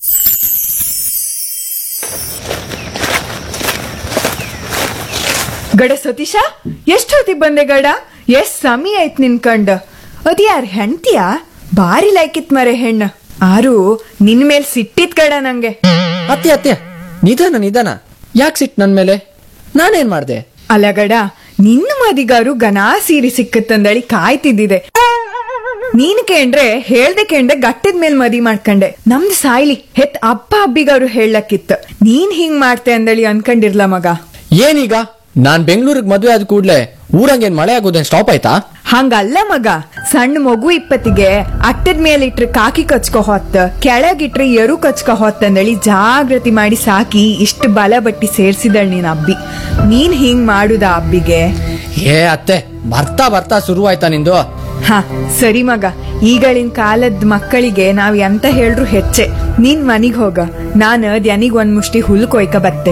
ಗಡ ಸತೀಶ ಎಷ್ಟ್ ಹೊತ್ತಿಗೆ ಬಂದೆ ಗಡ ಎಷ್ಟ್ ಸಮಯ ಆಯ್ತು ನಿನ್ಕಂಡ ಅದ್ ಯಾರ್ ಹೆಂಡ್ತಿಯಾ ಬಾರಿ ಲೈಕಿತ್ ಮರೆ ಹೆಣ್ಣ ಆರು ನಿನ್ ಮೇಲ್ ಸಿಟ್ಟಿತ್ ಗಡ ನಂಗೆ ಅತ್ತೆ ಅತ್ತೆ ನಿಧಾನ ನಿಧಾನ ಯಾಕೆ ಸಿಟ್ ನನ್ ಮೇಲೆ ನಾನೇನ್ ಮಾಡ್ದೆ ಅಲ್ಲ ಗಡ ನಿನ್ನ ಮದಿಗಾರು ಗನಾ ಸೀರೆ ಸಿಕ್ಕತ್ತಂದಳಿ ಕಾಯ್ತಿದ್ದಿದೆ ನೀನ್ ಕೇಂಡ್ರೆ ಹೇಳ್ದೆ ಕೇಂಡ್ರೆ ಗಟ್ಟದ ಮೇಲ್ ಮದಿ ಮಾಡ್ಕಂಡೆ ನಮ್ದು ಸಾಯ್ಲಿ ಹೆತ್ ಅಪ್ಪ ಅಬ್ಬಿಗಾರು ಹೇಳಕ್ಕಿತ್ತು ನೀನ್ ಹಿಂಗ್ ಮಾಡ್ತೆ ಅಂದಳಿ ಅನ್ಕೊಂಡಿರ್ಲ ಮಗ ಏನೀಗ ನಾನ್ ಬೆಂಗಳೂರಿಗೆ ಮದ್ವೆ ಆದ ಕೂಡ್ಲೆ ಊರಂಗೇನ್ ಮಳೆ ಆಗೋದೇನ್ ಸ್ಟಾಪ್ ಆಯ್ತಾ ಹಂಗಲ್ಲ ಮಗ ಸಣ್ಣ ಮಗು ಇಪ್ಪತ್ತಿಗೆ ಅಟ್ಟದ ಮೇಲಿಟ್ರೆ ಕಾಕಿ ಕಚ್ಕೊ ಹೊತ್ತ ಕೆಳಗಿಟ್ರೆ ಎರು ಕಚ್ಕೊ ಹೊತ್ತ ಅಂದಳಿ ಜಾಗೃತಿ ಮಾಡಿ ಸಾಕಿ ಇಷ್ಟು ಬಲ ಬಟ್ಟಿ ಸೇರ್ಸಿದಳ್ ನೀನ್ ಅಬ್ಬಿ ನೀನ್ ಹಿಂಗ್ ಮಾಡುದ ಅಬ್ಬಿಗೆ ಏ ಅತ್ತೆ ಬರ್ತಾ ಬರ್ತಾ ಶುರು ಆಯ್ತಾ ನಿಂದು ಹ ಸರಿ ಮಗ ಈಗಳಿನ ಕಾಲದ ಮಕ್ಕಳಿಗೆ ನಾವ್ ಎಂತ ಹೇಳ್ರು ಹೆಚ್ಚೆ ನೀನ್ ಮನಿಗ್ ಹೋಗ ನಾನ್ ದ್ಯಾನಿಗ್ ಒಂದ್ ಮುಷ್ಟಿ ಹುಲ್ ಕೊಯ್ಕ ಬತ್ತೆ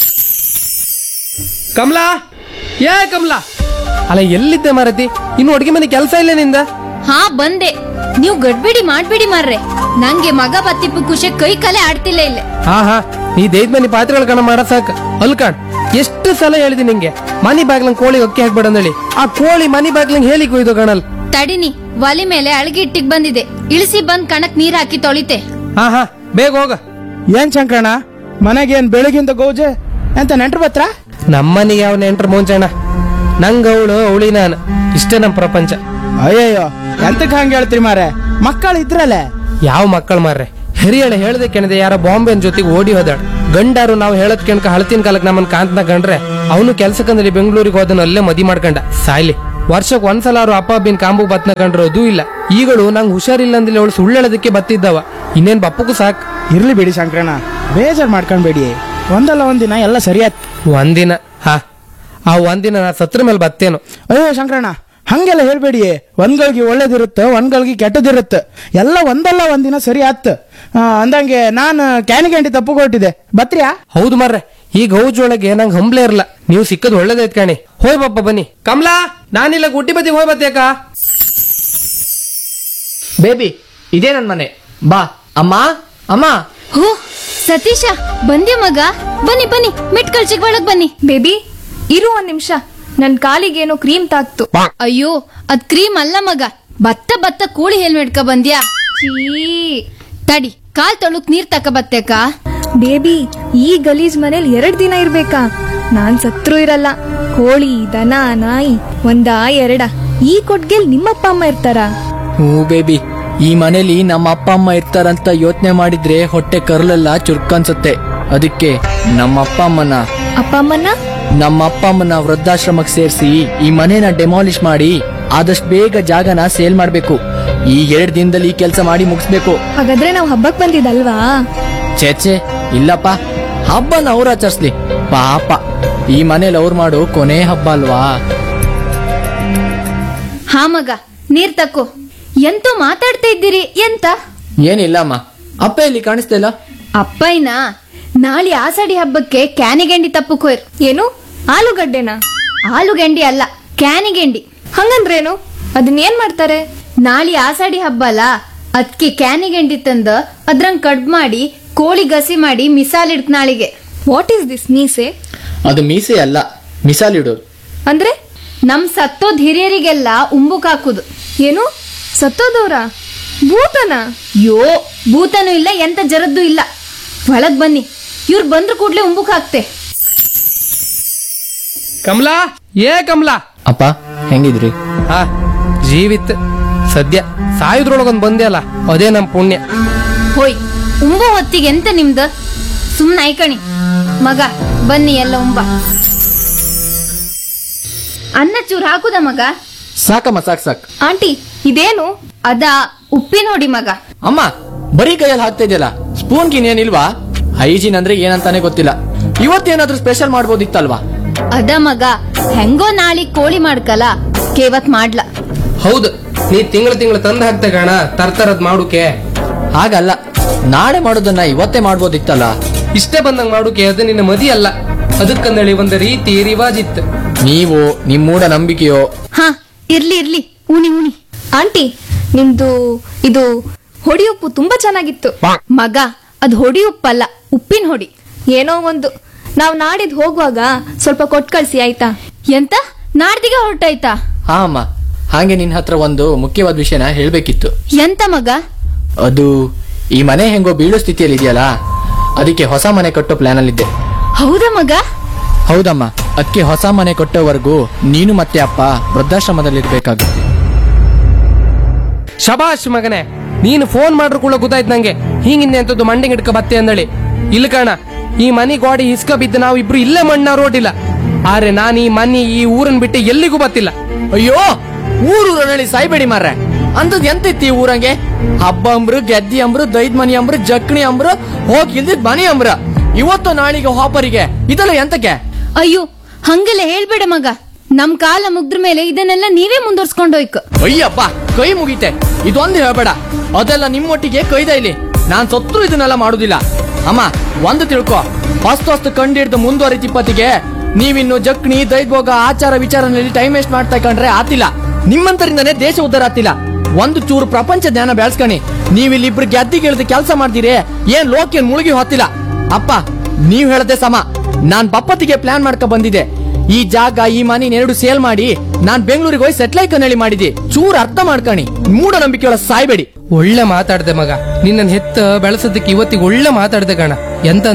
ಕಮಲಾ ಏ ಕಮಲಾ ಅಲ್ಲ ಎಲ್ಲಿದ್ದೆ ಮಾರತಿ ಇನ್ನು ಅಡ್ಗೆ ಮನೆ ಕೆಲಸ ಇಲ್ಲ ನಿಂದ ಹಾ ಬಂದೆ ನೀವು ಗಡ್ಬಿಡಿ ಮಾಡ್ಬಿಡಿ ಮಾರ್ರೆ ನಂಗೆ ಮಗ ಬತ್ತಿಪ್ಪು ಖುಷಿ ಕೈ ಕಾಲೇ ಆಡ್ತಿಲ್ಲ ಇಲ್ಲ ಹಾ ಹಾ ನೀ ದೇದ್ ಮನೆ ಪಾತ್ರೆಗಳ ಕಣ ಮಾಡ ಸಾಕ ಅಲ್ ಕಾಣ್ ಎಷ್ಟು ಸಲ ಹೇಳಿದಿ ನಿಂಗೆ ಮನಿ ಬಾಗ್ಲಂಗ್ ಕೋಳಿ ಅಕ್ಕಿ ಹಾಕ್ಬೇಡ ಅಂದೇಳಿ ಆ ಕೋಳಿ ಮನಿ ಬಾಗ್ಲಂಗ್ ಹೇಳಿ ಕೊಯ್ದು ಕಣಲ್ ತಡಿನಿ ಒಲಿ ಮೇಲೆ ಅಳಗಿ ಇಟ್ಟಿಗ್ ಬಂದಿದೆ ಇಳಿಸಿ ಬಂದ್ ಕಣಕ್ ನೀರ್ ಹಾಕಿ ತೊಳಿತೆ ಹಾ ಹಾ ಬೇಗ ಹೋಗ ಏನ್ ಶಂಕರಣ ಮನೆಗೇನ್ ಬೆಳಗಿಂದ ಗೌಜೆ ಅಂತ ನೆಂಟ್ರು ಬತ್ರ ನಮ್ಮನಿಗೆ ಯಾವ ನೆಂಟ್ರ ಮುಂಚಣ ನಂಗ ಅವಳು ಅವಳಿ ನಾನು ಇಷ್ಟೇ ನಮ್ಮ ಪ್ರಪಂಚ ಅಯ್ಯಯ್ಯೋ ಎಂತಕ್ ಹಂಗ ಹೇಳ್ತೀರಿ ಮಾರೆ ಮಕ್ಕಳು ಇದ್ರಲ್ಲೇ ಯಾವ ಮಕ್ಕಳು ಮಾರ್ರೆ ಹಿರಿಯಳ ಹೇಳ್ದೆ ಕೆಣದೆ ಯಾರ ಬಾಂಬೆನ್ ಜೊತೆಗೆ ಓಡಿ ಹೋದಾಳ ಗಂಡಾರು ನಾವು ಹೇಳದ್ ಕೆಣಕ ಹಳತಿನ ಕಾಲಕ್ಕೆ ನಮ್ಮನ್ ಕಾಂತನ ಕಂಡ್ರೆ ಅವನು ಕೆಲ್ಸಕ್ಕಂದ್ರೆ ಬೆಂಗಳೂರಿಗೆ ಹೋದನು ಅಲ್ಲೇ ಮದಿ ಮಾಡ್ಕೊಂಡ ಸಾಯ್ಲಿ ವರ್ಷಕ್ಕೆ ಒಂದ್ಸಲ ಅವ್ರು ಅಪ್ಪ ಬಿನ್ ಕಾಂಬು ಬತ್ನ ಕಂಡ್ರು ಅದೂ ಇಲ್ಲ ಈಗಳು ನಂಗೆ ಹುಷಾರಿಲ್ಲ ಅಂದಿಲ್ಲ ಅವಳು ಸುಳ್ಳು ಹೇಳೋದಕ್ಕೆ ಬತ್ತಿದ್ದವ ಇನ್ನೇನ್ ಬಪ್ಪಗೂ ಸಾಕ್ ಇರ್ಲಿ ಬಿಡಿ ಶಂಕರಣ್ಣ ಬೇಜಾರ್ ಮಾಡ್ಕೊಂಡ್ಬೇಡಿ ಒಂದಲ್ಲ ಒಂದಿನ ಎಲ್ಲ ಸರಿಯಾತ್ ಒಂದಿನ ಹಾ ಆ ಒಂದಿನ ನಾ ಸತ್ರ ಮೇಲೆ ಬತ್ತೇನು ಅಯ್ಯೋ ಶಂಕರಣ್ಣ ಹಂಗೆಲ್ಲ ಹೇಳ್ಬೇಡಿ ಒಂದ್ಗಳಿಗೆ ಒಳ್ಳೇದಿರುತ್ತೆ ಒಂದ್ಗಳಿಗೆ ಕೆಟ್ಟದಿರುತ್ತೆ ಎಲ್ಲ ಒಂದಲ್ಲ ಒಂದಿನ ಸರಿ ಆತ್ ಆ, ಅಂದಂಗೆ ನಾನು ಕ್ಯಾನಿಗಂಟಿ ತಪ್ಪು ಕೊಟ್ಟಿದ್ದೆ ಬತ್ರಿಯಾ ಹೌದು ಮಾರ್ರೆ ಈಗ ಹೌಜೊಳಗೆ ನಂಗೆ ಹಂಬ್ಲೆ ಇರಲ್ಲ ನೀವು ಸಿಕ್ಕದ್ ಒಳ್ಳೇದೈತ್ ಕಾಣಿ ಹೋಯ್ ಬಪ್ಪ ಬನ್ನಿ ಕಮಲಾ ನಾನಿಲ್ಲ ಗುಡ್ಡಿ ಬದಿ ಹೋಯ್ ಬತ್ತೇಕ ಬೇಬಿ ಇದೇ ನನ್ ಮನೆ ಬಾ ಅಮ್ಮ ಅಮ್ಮ ಹೋ ಸತೀಶ ಬಂದ್ಯ ಮಗ ಬನ್ನಿ ಬನ್ನಿ ಮೆಟ್ಕಲ್ ಒಳಗ್ ಬನ್ನಿ ಬೇಬಿ ಇರು ಒಂದ್ ನಿಮಿಷ ನನ್ ಕಾಲಿಗೇನೋ ಕ್ರೀಮ್ ತಾಕ್ತು ಅಯ್ಯೋ ಅದ್ ಕ್ರೀಮ್ ಅಲ್ಲ ಮಗ ಭತ್ತ ಭತ್ತ ಕೋಳಿ ಹೆಲ್ಮೆಟ್ಕ ಬಂದ್ಯಾ ಛೀ. ತಡಿ ಕಾಲ್ ತೊಳುಕ್ ನೀರ್ ತಕ ಬತ್ತೇಕ ಬೇಬಿ ಈ ಗಲೀಜ್ ಮನೇಲಿ ಎರಡ್ ದಿನ ಇರ್ಬೇಕಾ ನಾನ್ ಸತ್ರು ಇರಲ್ಲ ಕೋಳಿ ದನ ನಾಯಿ ಒಂದ ಎರಡ ಈ ಕೊಟ್ಗೆಲ್ ನಿಮ್ಮಪ್ಪ ಅಮ್ಮ ಇರ್ತಾರ ಹ್ಞೂ ಬೇಬಿ ಈ ಮನೇಲಿ ನಮ್ಮ ಅಪ್ಪ ಅಮ್ಮ ಇರ್ತಾರಂತ ಯೋಚನೆ ಮಾಡಿದ್ರೆ ಹೊಟ್ಟೆ ಕರ್ಲೆಲ್ಲ ಚುರ್ಕನ್ಸುತ್ತೆ ಅದಕ್ಕೆ ನಮ್ಮ ಅಪ್ಪ ಅಮ್ಮನ ಅಪ್ಪ ಅಮ್ಮನ ನಮ್ಮ ಅಪ್ಪ ಅಮ್ಮನ ವೃದ್ಧಾಶ್ರಮಕ್ಕೆ ಸೇರಿಸಿ ಈ ಮನೇನ ಡೆಮಾಲಿಷ್ ಮಾಡಿ ಆದಷ್ಟು ಬೇಗ ಜಾಗನ ಸೇಲ್ ಮಾಡ್ಬೇಕು ಈ ಎರಡ್ ದಿನದಲ್ಲಿ ಕೆಲಸ ಮಾಡಿ ಮುಗಿಸ್ಬೇಕು ಹಾಗಾದ್ರೆ ನಾವ್ ಹಬ್ಬಕ್ ಬಂದಿದ್ದಲ್ವಾ ಚೇಚೆ ಇಲ್ಲಪ್ಪ ಹಬ್ಬನ ಅವ್ರು ಆಚರಿಸ್ಲಿ ಪಾಪ ಈ ಮನೇಲಿ ಅವ್ರು ಮಾಡೋ ಕೊನೆ ಹಬ್ಬ ಅಲ್ವಾ ಹಾ ಮಗ ನೀರ್ ತಕೋ ಎಂತೋ ಮಾತಾಡ್ತಾ ಇದ್ದೀರಿ ಎಂತ ಏನಿಲ್ಲ ಅಮ್ಮ ಅಪ್ಪ ಇಲ್ಲಿ ಕಾಣಿಸ್ತಾ ಇಲ್ಲ ಅಪ್ಪಯ್ಯನ ನಾಳೆ ಆಷಾಢಿ ಹಬ್ಬಕ್ಕೆ ಕ್ಯಾನಿಗೆಂಡಿ ತಪ್ಪುಕೋಯ್ರು ಏನು ಆಲೂಗಡ್ಡೆನಾ ಆಲೂಗೆಂಡಿ ಅಲ್ಲ ಕ್ಯಾನಿಗೆಂಡಿ ಹಂಗಂದ್ರೇನು ಅದನ್ನ ಏನ್ ಮಾಡ್ತಾರೆ ನಾಳೆ ಆಷಾಢಿ ಹಬ್ಬ ಅಲ್ಲ ಅದ್ಕೆ ಕ್ಯಾನಿಗೆಂಡಿ ತಂದ ಅದ್ರಂಗ್ ಕಡ್ಬ್ ಮಾಡಿ ಕೋಳಿ ಗಸಿ ಮಾಡಿ ಮಿಸಾಲಿಡ್ತ ನಾಳಿಗೆ ವಾಟ್ ಈಸ್ ದಿಸ್ ಮೀಸೆ ಅದು ಮೀಸೆ ಅಲ್ಲ ಮಿಸಾಲಿಡೋದು ಅಂದ್ರೆ ನಮ್ ಸತ್ತೋದ್ ಹಿರಿಯರಿಗೆಲ್ಲ ಉಂಬುಕ್ ಹಾಕುದು ಏನು ಸತ್ತೋದವ್ರ ಭೂತನ ಯೋ ಭೂತನೂ ಇಲ್ಲ ಎಂತ ಜರದ್ದು ಇಲ್ಲ ಒಳಗ್ ಬನ್ನಿ ಇವ್ರು ಬಂದ್ರು ಕೂಡ್ಲೆ ಉಂಬುಕ್ ಹಾಕ್ತೆ ಕಮಲಾ ಏ ಕಮಲಾ ಅಪ್ಪ ಹೆಂಗಿದ್ರಿ ಹಾ ಜೀವಿತ್ ಸದ್ಯ ಸಾಯುದ್ರೊಳಗೊಂದ್ ಬಂದೆ ಅಲ್ಲ ಅದೇ ನಮ್ ಪುಣ್ಯ ಹೋಯ್ ಉಂಬು ಹೊತ್ತಿಗೆ ಎಂತ ನಿಮ್ದ ಸುಮ್ನ ಐಕಣಿ ಮಗ ಬನ್ನಿ ಎಲ್ಲ ಉಂಬ ಅನ್ನ ಚೂರ್ ಹಾಕುದ ಮಗ ಸಾಕಮ್ಮ ಸಾಕ್ ಸಾಕ್ ಆಂಟಿ ಇದೇನು ಅದ ಉಪ್ಪಿನ ಹೊಡಿ ಮಗ ಅಮ್ಮ ಬರೀ ಕೈಯಲ್ಲಿ ಹಾಕ್ತಾ ಇದೆಯಲ್ಲ ಸ್ಪೂನ್ ಗಿನ್ ಏನಿಲ್ವಾ ಹೈಜೀನ್ ಅಂದ್ರೆ ಏನಂತಾನೆ ಗೊತ್ತಿಲ್ಲ ಇವತ್ತೇನಾದ್ರೂ ಸ್ಪೆಷಲ್ ಮಾಡ್ಬೋದಿತ್ತಲ್ವಾ ಅದ ಮಗ ಹೆಂಗೋ ನಾಳಿ ಕೋಳಿ ಮಾಡ್ಕಲ್ಲ ಕೇವತ್ ಮಾಡ್ಲ ಹೌದು ನೀ ತಿಂಗಳು ತಿಂಗಳು ತಂದ್ ಹಾಕ್ತೆ ಕಾಣ ತರ್ತರದ್ ಮಾಡುಕೆ ಹಾಗಲ್ಲ ನಾಳೆ ಮಾಡೋದನ್ನ ಇವತ್ತೇ ಮಾಡ್ಬೋದಿತ್ತಲ್ಲ ಇಷ್ಟೇ ಬಂದಂಗ್ ಮಾಡುಕೆ ಅದು ನಿನ್ನ ಮದಿ ಅಲ್ಲ ಅದಕ್ಕಂದಳಿ ಒಂದು ರೀತಿ ರಿವಾಜಿತ್ತು ನೀವು ನಿಮ್ ಮೂಢ ನಂಬಿಕೆಯೋ ಹಾ ಇರ್ಲಿ ಇರ್ಲಿ ಉಣಿ ಉಣಿ ಆಂಟಿ ನಿಮ್ದು ಇದು ಹೊಡಿ ಉಪ್ಪು ತುಂಬಾ ಚೆನ್ನಾಗಿತ್ತು ಮಗ ಅದ್ ಹೊಡಿ ಉಪ್ಪಲ್ಲ ಉಪ್ಪಿನ ಹೊಡಿ ಏನೋ ಒಂದು ನಾವ್ ನಾಡಿದ್ ಹೋಗುವಾಗ ಸ್ವಲ್ಪ ಕೊಟ್ ಕಳ್ಸಿ ಆಯ್ತಾ ಎಂತ ನಾಡ್ದಿಗೆ ಹೊರಟಾಯ್ತಾ ಹಾ ಅಮ್ಮ ಹಾಗೆ ನಿನ್ ಹತ್ರ ಒಂದು ಮುಖ್ಯವಾದ ವಿಷಯನ ಹೇಳ್ಬೇಕಿತ್ತು ಎಂತ ಮಗ ಅದು ಈ ಮನೆ ಹೆಂಗೋ ಬೀಳೋ ಸ್ಥಿತಿಯಲ್ಲಿ ಇದೆಯಲ್ಲ ಅದಕ್ಕೆ ಹೊಸ ಮನೆ ಕಟ್ಟೋ ಪ್ಲಾನ್ ಅಲ್ಲಿದ್ದೆ ಹೌದಾ ಮಗ ಹೌದಮ್ಮ ಅದಕ್ಕೆ ಹೊಸ ಮನೆ ಕೊಟ್ಟೋವರೆಗೂ ನೀನು ಮತ್ತೆ ಅಪ್ಪ ವೃದ್ಧಾಶ್ರಮದಲ್ಲಿರ್ಬೇಕಾಗುತ್ತೆ ಶಬಾಷ್ ಮಗನೇ ನೀನು ಫೋನ್ ಮಾಡ್ರು ಕೂಡ ಗೊತ್ತಾಯ್ತು ನಂಗೆ ಹಿಂಗಿಂದೆ ಅಂತದ್ದು ಮಂಡಿಗೆ ಇಟ್ಕ ಬತ್ತೆ ಅಂದಳಿ ಇಲ್ಲ ಕಾಣ ಈ ಮನಿ ಗೋಡಿ ಹಿಸ್ಕ ಬಿದ್ದು ನಾವು ಇಬ್ರು ಇಲ್ಲೇ ಮಣ್ಣ ರೋಡಿಲ್ಲ ಆದ್ರೆ ನಾನು ಈ ಮನಿ ಈ ಊರನ್ ಬಿಟ್ಟು ಎಲ್ಲಿಗೂ ಬತ್ತಿಲ್ಲ ಅಯ್ಯೋ ಊರೂರಲ್ಲಿ ಸಾಯ್ಬೇಡಿ ಮಾರ್ರೆ ಅಂತದ್ ಎಂತ ಇತ್ತು ಈ ಊರಂಗೆ ಹಬ್ಬ ಅಂಬ್ರು ಗೆದ್ದಿ ಅಂಬ್ರು ದೈದ್ ಮನಿ ಅಂಬ್ರು ಜಕ್ಣಿ ಅಂಬ್ರು ಹೋಗ್ ಇಲ್ದಿದ್ ಮನಿ ಅಂಬ್ರ ಇವತ್ತು ನಾಳಿಗೆ ಹಾಪರಿಗೆ ಇದೆಲ್ಲ ಎಂತಕ್ಕೆ ಅಯ್ಯೋ ಹಂಗೆಲ್ಲ ಹೇಳ್ಬೇಡ ಮಗ ನಮ್ ಕಾಲ ಮುಗ್ದ್ರ ಮೇಲೆ ಇದನ್ನೆಲ್ಲ ನೀವೇ ಮುಂದುವರ್ಸ್ಕೊಂಡೋಯ್ಕ ಅಯ್ಯಪ್ಪ ಕೈ ಮುಗಿತೆ ಇದೊಂದು ಹೇಳ್ಬೇಡ ಅದೆಲ್ಲ ನಿಮ್ಮೊಟ್ಟಿಗೆ ಕೈದ ಇಲ್ಲಿ ನಾನ್ ಸತ್ರು ಇದನ್ನೆಲ್ಲ ಮಾಡುದಿಲ್ಲ ಅಮ್ಮ ಒಂದು ತಿಳ್ಕೊ ಹೊಸ್ತು ಹೊಸ್ತು ಕಂಡಿಡ್ದು ಮುಂದುವರಿತಿಪ್ಪತ್ತಿಗೆ ನೀವಿನ್ನು ಜಕ್ಣಿ ದೈದ್ಭೋಗ ಆಚಾರ ವಿಚಾರನಲ್ಲಿ ಟೈಮ್ ವೇಸ್ಟ್ ಮಾಡ್ತಾ ಕಂಡ್ರೆ ಆತಿಲ್ಲ ನಿಮ್ಮಂತರಿಂದನೇ ದೇಶ ಉದ್ಧಾರ ಆತಿಲ್ಲ ಒಂದು ಚೂರು ಪ್ರಪಂಚ ಜ್ಞಾನ ಬೆಳೆಸ್ಕಣಿ ನೀವಿಲ್ಲಿಬ್ರು ಗೆದ್ದಿಗಿಳಿದು ಕೆಲಸ ಮಾಡ್ತೀರಿ ಏನ್ ಲೋಕ ಏನ್ ಮುಳುಗಿ ಹೊತ್ತಿಲ್ಲ ಅಪ್ಪ ನೀವ್ ಹೇಳದೆ ಸಮ ನಾನ್ ಬಪ್ಪತ್ತಿಗೆ ಪ್ಲಾನ್ ಮಾಡ್ಕೊ ಬಂದಿದ್ದೆ ಈ ಜಾಗ ಈ ಮನಿ ಎರಡು ಸೇಲ್ ಮಾಡಿ ನಾನ್ ಬೆಂಗಳೂರಿಗೆ ಹೋಗಿ ಸೆಟ್ಲೈಕ್ ಹೇಳಿ ಮಾಡಿದ್ದೆ ಚೂರ್ ಅರ್ಥ ಮಾಡ್ಕಣಿ ಮೂಢನಂಬಿಕೆ ಒಳ ಸಾಯ್ಬೇಡಿ ಒಳ್ಳೆ ಮಾತಾಡ್ದೆ ಮಗ ನಿನ್ನ ಹೆತ್ತ ಬೆಳೆಸೋದಕ್ಕೆ ಇವತ್ತಿಗೆ ಒಳ್ಳೆ ಮಾತಾಡ್ದೆ ಕಣ ಎಂತಂದೆ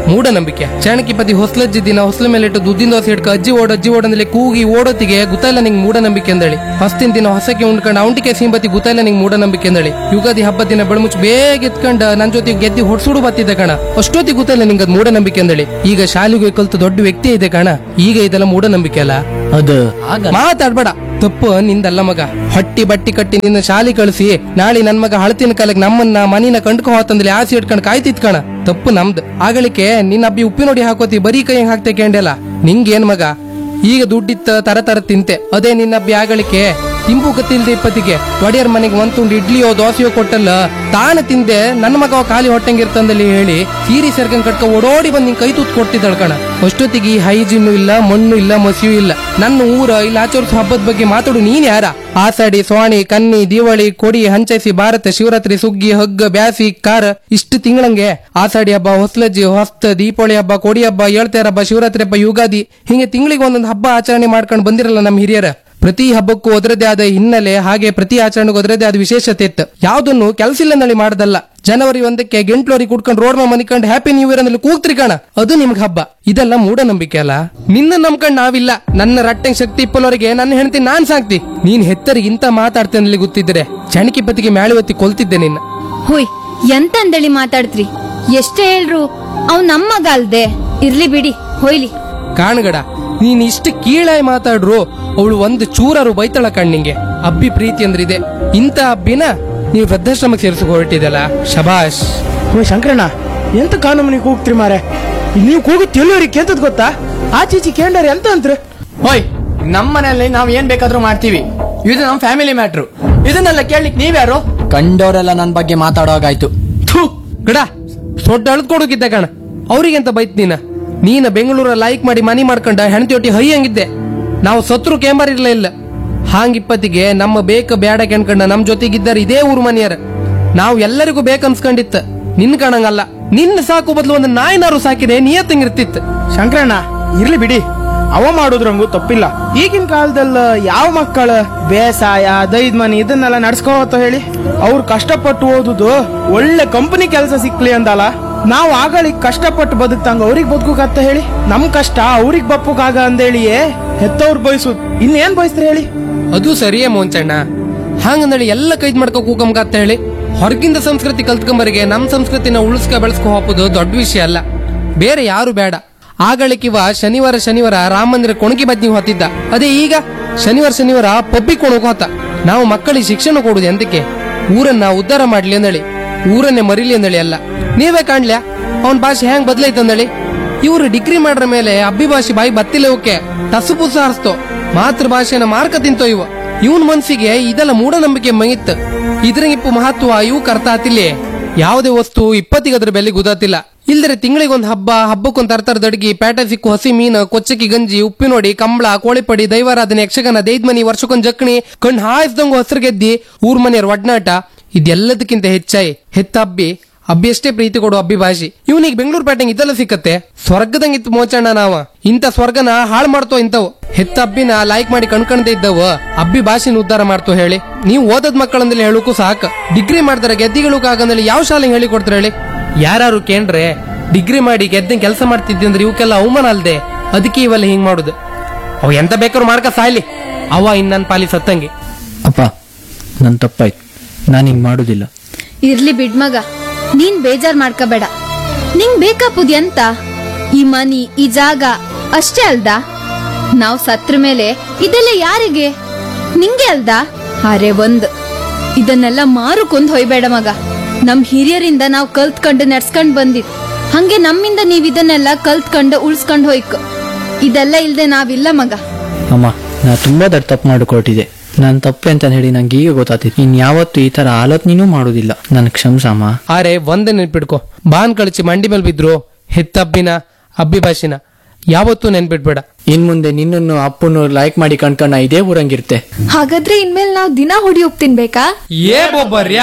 ಮೂಢನಂಬಿಕೆ ಚಾಣಕ್ಯಪತಿ ಹೊಸ್ಲಜ್ಜಿ ದಿನ ಹೊಸ್ಲ ಮೇಲೆ ಇಟ್ಟು ದುದ್ದಿನ ದೋಸೆ ಹಿಡ್ಕ ಅಜ್ಜಿ ಓಡ ಅಜ್ಜಿ ಓಡಂದಲ್ಲಿ ಕೂಗಿ ಓಡೋತಿಗೆ ಗೊತ್ತಾಯಿಲ್ಲ ನಿಂಗೆ ಮೂಢನಂಬಿಕೆ ಅಂದಳಿ ಹೊಸ್ತಿನ ದಿನ ಹೊಸಕ್ಕೆ ಉಂಡ್ಕೊಂಡು ಔಂಟಿಕೆ ಸೀಂಬತಿ ಗೊತ್ತಾಯಿಲ್ಲ ನಿಂಗೆ ಮೂಢನಂಬಿಕೆ ಅಂದಳಿ ಯುಗಾದಿ ಹಬ್ಬದ ದಿನ ಬೆಳಮುಚ್ಚು ಬೇಗ ಎತ್ಕೊಂಡ ನನ್ ಜೊತೆ ಗೆದ್ದಿ ಹೊಡ್ಸುಡು ಬತ್ತಿದ್ದೆ ಕಣ ಅಷ್ಟೊತ್ತಿ ಗೊತ್ತಾಯಿಲ್ಲ ನಿಂಗೆ ಅದು ಮೂಢನಂಬಿಕೆ ಅಂದಳಿ ಈಗ ಶಾಲೆಗೆ ಕಲ್ತು ದೊಡ್ಡ ವ್ಯಕ್ತಿ ಇದೆ ಕಣ ಈಗ ಇದೆಲ್ಲ ಮೂಢನಂಬಿಕೆ ಅಲ್ಲ ಅದು ಮಾತಾಡ್ಬೇಡ ತಪ್ಪು ನಿಂದಲ್ಲ ಮಗ ಹೊಟ್ಟಿ ಬಟ್ಟಿ ಕಟ್ಟಿ ನಿನ್ನ ಶಾಲೆ ಕಳಿಸಿ ನಾಳೆ ನನ್ ಮಗ ಹಳತಿನ ಕಾಲಕ್ಕೆ ನಮ್ಮನ್ನ ಮನಿನ ಕಂಡ್ಕೊ ಹೋತಂದ್ರೆ ಆಸಿ ಇಟ್ಕೊಂಡ್ ಕಾಯ್ತಿತ್ ಕಣ ತಪ್ಪು ನಮ್ದು ಆಗಲಿಕ್ಕೆ ನಿನ್ನ ಅಬ್ಬಿ ಉಪ್ಪಿ ನೋಡಿ ಹಾಕೋತಿ ಬರೀ ಕೈ ಹಾಕ್ತೆ ಕೇಂಡೆಲ್ಲ ನಿಂಗೇನ್ ಮಗ ಈಗ ದುಡ್ಡಿತ್ತ ತರ ತರ ತಿಂತೆ ಅದೇ ನಿನ್ನ ಅಬ್ಬಿ ಆಗಲಿಕ್ಕೆ ತಿಂಬು ಗತ್ತಿಲ್ದೆ ಇಪ್ಪತ್ತಿಗೆ ಒಡೆಯರ್ ಮನೆಗೆ ಒಂದ್ ತುಂಡು ಇಡ್ಲಿಯೋ ದೋಸೆಯೋ ಕೊಟ್ಟಲ್ಲ ತಾನ ತಿಂದೆ ನನ್ನ ಮಗ ಅವ ಖಾಲಿ ಹೊಟ್ಟೆಂಗಿರ್ತಂದಲ್ಲಿ ಹೇಳಿ ಸೀರಿ ಸರ್ಕನ್ ಕಟ್ಕ ಓಡೋಡಿ ಬಂದ್ ನಿನ್ ಕೈ ತೂತ್ ಕೊಟ್ಟಿದ್ದಳ ಕಣ ಅಷ್ಟೊತ್ತಿಗೆ ಈ ಹೈಜಿನ್ನು ಇಲ್ಲ ಮಣ್ಣು ಇಲ್ಲ ಮಸಿಯೂ ಇಲ್ಲ ನನ್ನ ಊರ ಇಲ್ಲ ಆಚರಿಸೋ ಹಬ್ಬದ ಬಗ್ಗೆ ಮಾತಾಡು ನೀನ್ ಯಾರ ಆಸಾಡಿ ಸ್ವಾಣಿ ಕನ್ನಿ ದಿವಾಳಿ ಕೊಡಿ ಹಂಚೈಸಿ ಭಾರತ ಶಿವರಾತ್ರಿ ಸುಗ್ಗಿ ಹಗ್ಗ ಬ್ಯಾಸಿ ಕಾರ ಇಷ್ಟು ತಿಂಗಳಂಗೆ ಆಸಾಡಿ ಹಬ್ಬ ಹೊಸ್ಲಜ್ಜಿ ಹೊಸ್ತ ದೀಪಾವಳಿ ಹಬ್ಬ ಕೊಡಿ ಹಬ್ಬ ಏಳ್ತೇರ ಹಬ್ಬ ಶಿವರಾತ್ರಿ ಹಬ್ಬ ಯುಗಾದಿ ಹಿಂಗೆ ತಿಂಗಳಿಗೆ ಒಂದೊಂದು ಹಬ್ಬ ಆಚರಣೆ ಮಾಡ್ಕೊಂಡು ಬಂದಿರಲ್ಲ ನಮ್ಮ ಹಿರಿಯರ ಪ್ರತಿ ಹಬ್ಬಕ್ಕೂ ಅದರದೇ ಆದ ಹಿನ್ನೆಲೆ ಹಾಗೆ ಪ್ರತಿ ಆಚರಣೆಗೂ ಅದರದೇ ಆದ ವಿಶೇಷತೆ ಇತ್ತು ಯಾವ್ದನ್ನು ಕೆಲಸ ಇಲ್ಲಂದಲ್ಲಿ ಮಾಡದಲ್ಲ ಜನವರಿ ಒಂದಕ್ಕೆ ಗಂಟ್ಲೋರಿ ಕುಡ್ಕೊಂಡು ರೋಡ್ ಮೇಲೆ ಮನಿಕೊಂಡು ಹ್ಯಾಪಿ ನ್ಯೂ ಇಯರ್ ಅಂದಲ್ಲಿ ಕೂಗ್ತ್ರಿ ಕಣ ಅದು ನಿಮ್ಗೆ ಹಬ್ಬ ಇದೆಲ್ಲ ಮೂಢನಂಬಿಕೆ ಅಲ್ಲ ನಿನ್ನ ನಂಬ್ಕೊಂಡ್ ನಾವಿಲ್ಲ ನನ್ನ ರಟ್ಟೆಂಗ್ ಶಕ್ತಿ ಇಪ್ಪಲವರಿಗೆ ನನ್ನ ಹೆಂಡತಿ ನಾನ್ ಸಾಕ್ತಿ ನೀನ್ ಹೆತ್ತರಿಗೆ ಇಂತ ಮಾತಾಡ್ತೇನೆ ಗೊತ್ತಿದ್ರೆ ಚಣಕಿ ಬತ್ತಿಗೆ ಮ್ಯಾಳಿ ಒತ್ತಿ ಕೊಲ್ತಿದ್ದೆ ನಿನ್ನ ಹುಯ್ ಎಂತ ಅಂದಳಿ ಮಾತಾಡ್ತ್ರಿ ಎಷ್ಟೇ ಹೇಳ್ರು ಅವ್ ನಮ್ಮ ಮಗ ಅಲ್ದೆ ಇರ್ಲಿ ಬಿಡಿ ಹೊಯ್ಲಿ ಕಾಣ್ಗಡ ನೀನ್ ಇಷ್ಟು ಕೀಳಾಗಿ ಮಾತಾಡ್ರು ಅವಳು ಒಂದು ಚೂರಾರು ಬೈತಳ ಕಣ್ಣಿಂಗೆ ಅಬ್ಬಿ ಪ್ರೀತಿ ಅಂದ್ರೆ ಇದೆ ಇಂಥ ಅಬ್ಬಿನ ನೀವು ವೃದ್ಧಾಶ್ರಮಕ್ಕೆ ಸೇರಿಸಕ್ ಹೊರಟಿದಲ್ಲ ಶಬಾಷ್ ಓ ಶಂಕರಣ್ಣ ಎಂತ ಕಾನೂನಿಗೆ ಕೂಗ್ತ್ರಿ ಮಾರೆ ನೀವು ಕೂಗು ತಿಳಿಯೋರಿಗೆ ಎಂತದ್ ಗೊತ್ತಾ ಆಚೀಚಿ ಕೇಂಡರ್ ಎಂತ ಅಂತ್ರಿ ಹೋಯ್ ನಮ್ಮ ಮನೆಯಲ್ಲಿ ನಾವ್ ಏನ್ ಬೇಕಾದ್ರೂ ಮಾಡ್ತೀವಿ ಇದು ನಮ್ ಫ್ಯಾಮಿಲಿ ಮ್ಯಾಟ್ರು ಇದನ್ನೆಲ್ಲ ಕೇಳಲಿಕ್ ನೀವ್ಯಾರು ಕಂಡವರೆಲ್ಲ ನನ್ ಬಗ್ಗೆ ಮಾತಾಡೋಗಾಯ್ತು ಥೂ ಗಡ ಸೊಡ್ಡ ಅಳ್ದ್ ಕೊಡೋಕಿದ್ದೆ ಕಣ ಅವ್ರಿಗೆಂತ ಬೈತ್ ನೀನ ನೀನ ಬೆಂಗಳೂರ ಲೈಕ್ ಮಾಡಿ ಮನಿ ಮಾಡ್ಕೊಂಡ ಹೆಣ್ತಿ ಒಟ್ಟಿ ಹೈ ಹಂಗಿದ್ದೆ ನಾವು ಸತ್ರು ಕೇಂಬರ್ ಇರ್ಲ ಇಲ್ಲ ಹಾಂಗಿಪ್ಪತ್ತಿಗೆ ನಮ್ಮ ಬೇಕ ಬ್ಯಾಡ ಕೆಣ್ಕಂಡ ನಮ್ ಜೊತೆಗಿದ್ದಾರೆ ಇದೇ ಊರು ಮನೆಯರ ನಾವು ಎಲ್ಲರಿಗೂ ಬೇಕನ್ಸ್ಕೊಂಡಿತ್ತ ನಿನ್ ಕಣಂಗಲ್ಲ ನಿನ್ನ ಸಾಕು ಬದಲು ಒಂದು ನಾಯಿನಾರು ಸಾಕಿದೆ ನಿಯತ್ತಂಗಿರ್ತಿತ್ತು ಶಂಕರಣ್ಣ ಇರ್ಲಿ ಬಿಡಿ ಅವ ಮಾಡೋದ್ರಂಗೂ ತಪ್ಪಿಲ್ಲ ಈಗಿನ ಕಾಲದಲ್ಲ ಯಾವ ಮಕ್ಕಳ ಬೇಸಾಯ ದೈದ್ ಮನಿ ಇದನ್ನೆಲ್ಲ ನಡ್ಸ್ಕೋತ ಹೇಳಿ ಅವ್ರು ಕಷ್ಟಪಟ್ಟು ಓದುದು ಒಳ್ಳೆ ಕಂಪನಿ ಕೆಲಸ ಸಿಕ್ಲಿ ಅಂದಲ್ಲ ನಾವು ಆಗಳಿಗ್ ಕಷ್ಟಪಟ್ಟು ಬದುಕ್ತಂಗ ಅವ್ರಿಗೆ ಬದುಕುಕತ್ತ ಹೇಳಿ ನಮ್ ಕಷ್ಟ ಅವ್ರಿಗೆ ಬಪ್ಪುಕಾಗ ಅಂದೇಳಿಯೇ ಹೆತ್ತವ್ರು ಬಯಸುದು ಇನ್ನೇನ್ ಬಯಸ್ತ್ರಿ ಹೇಳಿ ಅದು ಸರಿಯೇ ಮೋಂಚಣ್ಣ ಹಾಗಂದಳಿ ಎಲ್ಲ ಕೈದ್ ಮಾಡ್ಕೋ ಕೂಕಂಬಕತ್ತ ಹೇಳಿ ಹೊರಗಿಂದ ಸಂಸ್ಕೃತಿ ಕಲ್ತ್ಕೊಂಬರಿಗೆ ನಮ್ ಸಂಸ್ಕೃತಿನ ಉಳಿಸ್ಕ ಬೆಳೆಸ್ಕೊ ಹೋಗೋದು ದೊಡ್ಡ ವಿಷಯ ಅಲ್ಲ ಬೇರೆ ಯಾರು ಬೇಡ ಆಗಳಿಕಿವ ಶನಿವಾರ ಶನಿವಾರ ರಾಮ ಮಂದಿರ ಕೊಣಗಿ ಬಜ್ಜಿ ಹೊತ್ತಿದ್ದ ಅದೇ ಈಗ ಶನಿವಾರ ಶನಿವಾರ ಪಬ್ಬಿ ಕೊಣಕ್ ಹೋತ ನಾವು ಮಕ್ಕಳಿಗೆ ಶಿಕ್ಷಣ ಕೊಡುದು ಎಂತಕ್ಕೆ ಊರನ್ನ ಉದ್ಧಾರ ಮಾಡ್ಲಿ ಅಂದಳಿ ಊರನ್ನೇ ಮರಿಲಿ ಅಂದಳಿ ಅಲ್ಲ ನೀವೇ ಕಾಣ್ಲ್ಯಾ ಅವನ್ ಭಾಷೆ ಹೆಂಗ್ ಬದ್ಲೈತಂದಳಿ ಇವ್ರು ಡಿಗ್ರಿ ಮಾಡ್ರ ಮೇಲೆ ಅಬ್ಬಿ ಭಾಷೆ ಬಾಯಿ ಬತ್ತಿಲ್ಲ ಇವಕ್ಕೆ ಟಸು ಪುಸ ಹರಿಸ್ತೋ ಮಾತೃ ಭಾಷೆನ ಮಾರ್ಕ ತಿಂತೋ ಇವ ಇವನ್ ಮನ್ಸಿಗೆ ಇದೆಲ್ಲ ಮೂಢನಂಬಿಕೆ ಮೈತ್ ಇದ್ರಂಗಿಪ್ಪು ಮಹತ್ವ ಇವು ಕರ್ತ ಆತಿಲ್ಲಿ ಯಾವುದೇ ವಸ್ತು ಇಪ್ಪತ್ತಿಗೆ ಅದ್ರ ಬೆಲೆ ಗುದಾತಿಲ್ಲ ಇಲ್ದರೆ ತಿಂಗಳಿಗೊಂದ್ ಹಬ್ಬ ಹಬ್ಬಕ್ಕೊಂದ್ ತರ್ತರ ದಡ್ಗಿ ಪೇಟೆ ಸಿಕ್ಕು ಹಸಿ ಮೀನು ಕೊಚ್ಚಕ್ಕಿ ಗಂಜಿ ಉಪ್ಪಿನೋಡಿ ಕಂಬಳ ಕೋಳಿಪಡಿ ದೈವಾರಾಧನೆ ಯಕ್ಷಗಾನ ದೈದ್ಮನಿ ವರ್ಷಕ್ಕೊಂದ್ ಜಕ್ಣಿ ಕಣ್ ಹಾಯಿಸ್ದಂಗು ಹಸ್ರು ಗೆದ್ದಿ ಊರ್ ಮನೆಯರ್ ಒಡ್ನಾಟ ಇದೆಲ್ಲದಕ್ಕಿಂತ ಹೆಚ್ಚಾಯಿ ಹೆತ್ತ ಅಬ್ಬಿ ಅಬ್ಬಿ ಅಷ್ಟೇ ಪ್ರೀತಿ ಕೊಡು ಅಬ್ಬಿ ಭಾಷಿ ಇವನಿಗೆ ಬೆಂಗಳೂರು ಪೇಟೆಂಗ್ ಇದೆಲ್ಲ ಸಿಕ್ಕತ್ತೆ ಸ್ವರ್ಗದಂಗಿತ್ತು ಮೋಚಣ್ಣ ನಾವ ಇಂಥ ಸ್ವರ್ಗನ ಹಾಳು ಮಾಡ್ತೋ ಇಂಥವು ಹೆತ್ತ ಅಬ್ಬಿನ ಲೈಕ್ ಮಾಡಿ ಕಣ್ಕಣ್ದೇ ಇದ್ದವ ಅಬ್ಬಿ ಭಾಷೆನ ಉದ್ಧಾರ ಮಾಡ್ತೋ ಹೇಳಿ ನೀವು ಓದದ್ ಮಕ್ಕಳಂದಲ್ಲಿ ಹೇಳೋಕು ಸಾಕು ಡಿಗ್ರಿ ಮಾಡ್ತಾರೆ ಗೆದ್ದಿಗಳಕ್ಕಾಗಂದಲ್ಲಿ ಯಾವ ಶಾಲೆಗೆ ಹೇಳಿ ಕೊಡ್ತಾರೆ ಹೇಳಿ ಯಾರು ಕೇಂಡ್ರೆ ಡಿಗ್ರಿ ಮಾಡಿ ಗೆದ್ದ ಕೆಲಸ ಮಾಡ್ತಿದ್ದೆ ಅಂದ್ರೆ ಇವಕ್ಕೆಲ್ಲ ಅವಮಾನ ಅಲ್ದೆ ಅದಕ್ಕೆ ಇವೆಲ್ಲ ಹಿಂಗ್ ಮಾಡುದು ಅವ್ ಎಂತ ಬೇಕಾದ್ರು ಮಾಡ್ಕ ಸಾಯ್ಲಿ ಅವ ಇನ್ನನ್ ಪಾಲಿ ಸತ್ತಂಗೆ ಅಪ್ಪ ನನ್ ತಪ್ಪಾಯ್ತು ನಾನು ಹಿಂಗ್ ಮಾಡುದಿಲ್ಲ ಇರ್ಲಿ ಬಿಡ್ ಮಗ ನೀನ್ ಬೇಜಾರ್ ಮಾಡ್ಕೋಬೇಡ ನಿಂಗ್ ಬೇಕಾಪುದ್ ಎಂತ ಈ ಮನಿ ಈ ಜಾಗ ಅಷ್ಟೇ ಅಲ್ದಾ ನಾವ್ ಸತ್ರ ಮೇಲೆ ಇದೆಲ್ಲ ಯಾರಿಗೆ ನಿಂಗೆ ಅಲ್ದಾ ಅರೆ ಒಂದ್ ಇದನ್ನೆಲ್ಲ ಮಾರುಕೊಂದ್ ಹೊಯ್ಬೇಡ ಮಗ ನಮ್ ಹಿರಿಯರಿಂದ ನಾವ್ ಕಲ್ತ್ಕೊಂಡು ನಡ್ಸ್ಕೊಂಡ್ ಬಂದಿದ್ ಹಂಗೆ ನಮ್ಮಿಂದ ನೀವ್ ಇದನ್ನೆಲ್ಲ ಕಲ್ತ್ಕೊಂಡು ಉಳ್ಸ್ಕೊಂಡ್ ಹೋಯ್ಕ ಇದೆಲ್ಲ ಇಲ್ದೆ ನಾವಿಲ್ಲ ಮಗ ಅಮ್ಮ ನಾ ತುಂಬಾ ದೊಡ್ಡ ತಪ್ಪು ಮಾಡಿಕೊಟ್ಟಿದೆ ನನ್ನ ತಪ್ಪು ಅಂತ ಹೇಳಿ ನಂಗೆ ಈಗ ಗೊತ್ತಾಗ್ತಿತ್ತು ಇನ್ ಯಾವತ್ತು ಈ ತರ ಆಲೋಚನೆನೂ ಮಾಡುದಿಲ್ಲ ನನ್ ಕ್ಷಮ್ಸಮ್ಮ ಆರೆ ಒಂದೇ ನೆನ್ಪಿಡ್ಕೊ ಬಾನ್ ಕಳಿಸಿ ಮಂಡಿ ಮೇಲೆ ಬಿದ್ರು ಹೆತ್ತಬ್ಬಿನ ಅಬ್ಬಿ ಭಾಷಿನ ಯಾವತ್ತೂ ನೆನ್ಪಿಡ್ಬೇಡ ಇನ್ ಮುಂದೆ ನಿನ್ನನ್ನು ಅಪ್ಪನ್ನು ಲೈಕ್ ಮಾಡಿ ಕಣ್ಕಣ್ಣ ಇದೇ ಊರಂಗಿರ್ತೆ ಹಾಗಾದ್ರೆ ಇನ್ಮೇಲೆ ನಾವು ದಿನ ಹುಡಿ ಉಪ್ಪು ತಿನ್ಬೇಕಾ ಏ ಬೊಬ್ಬರ್ಯಾ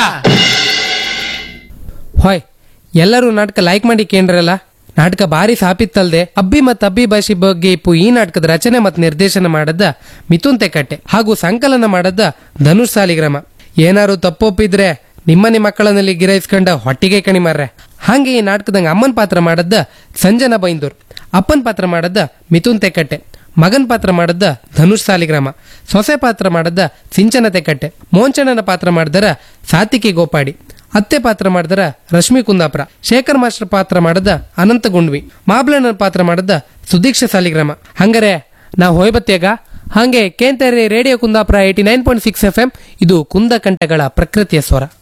ಹೊಯ್ ಎಲ್ಲರೂ ನಾಟಕ ಲೈಕ್ ಮಾಡಿ ಕೇಂದ್ರಲ್ಲ ನಾಟಕ ಭಾರಿ ಸಾಪಿತ್ತಲ್ದೆ ಅಬ್ಬಿ ಮತ್ ಅಬ್ಬಿ ಭಾಷೆ ಬಗ್ಗೆ ಇಪ್ಪು ಈ ನಾಟಕದ ರಚನೆ ಮತ್ತು ನಿರ್ದೇಶನ ಮಾಡದ್ದ ಮಿಥುನ್ ತೆಕ್ಕಟ್ಟೆ ಹಾಗೂ ಸಂಕಲನ ಮಾಡದ್ದ ಧನುಷ್ ಸಾಲಿಗ್ರಾಮ ಏನಾರು ತಪ್ಪೊಪ್ಪಿದ್ರೆ ನಿಮ್ಮನೆ ಮಕ್ಕಳನ್ನಲ್ಲಿ ಗಿರೈಸ್ಕೊಂಡ ಹೊಟ್ಟಿಗೆ ಕಣಿ ಮಾರ್ರೆ ಹಾಗೆ ಈ ನಾಟಕದಂಗ ಅಮ್ಮನ ಪಾತ್ರ ಮಾಡದ್ದ ಸಂಜನಾ ಬೈಂದೂರ್ ಅಪ್ಪನ ಪಾತ್ರ ಮಾಡದ್ದ ಮಿಥುನ್ ತೆಕ್ಕಟ್ಟೆ ಮಗನ್ ಪಾತ್ರ ಮಾಡದ್ದ ಧನುಷ್ ಸಾಲಿಗ್ರಾಮ ಸೊಸೆ ಪಾತ್ರ ಮಾಡದ್ದ ಸಿಂಚನ ತೆಕ್ಕಟ್ಟೆ ಮೋಂಚಣ್ಣನ ಪಾತ್ರ ಮಾಡಿದರ ಸಾತಿಕಿ ಗೋಪಾಡಿ ಅತ್ತೆ ಪಾತ್ರ ಮಾಡಿದರ ರಶ್ಮಿ ಕುಂದಾಪುರ ಶೇಖರ್ ಮಾಸ್ಟರ್ ಪಾತ್ರ ಮಾಡದ ಅನಂತ ಗುಂಡ್ವಿ ಮಾಬ್ಲಣ್ಣನ ಪಾತ್ರ ಮಾಡದ ಸುದೀಕ್ಷ ಸಾಲಿಗ್ರಾಮ ಹಂಗಾರೆ ನಾವು ಹೋಯ್ಬತ್ತೀಗ ಹಾಗೆ ಕೇಂತರಿ radio Kundapura eighty nine point six F M ಇದು ಕುಂದ ಕಂಠಗಳ ಪ್ರಕೃತಿಯ ಸ್ವರ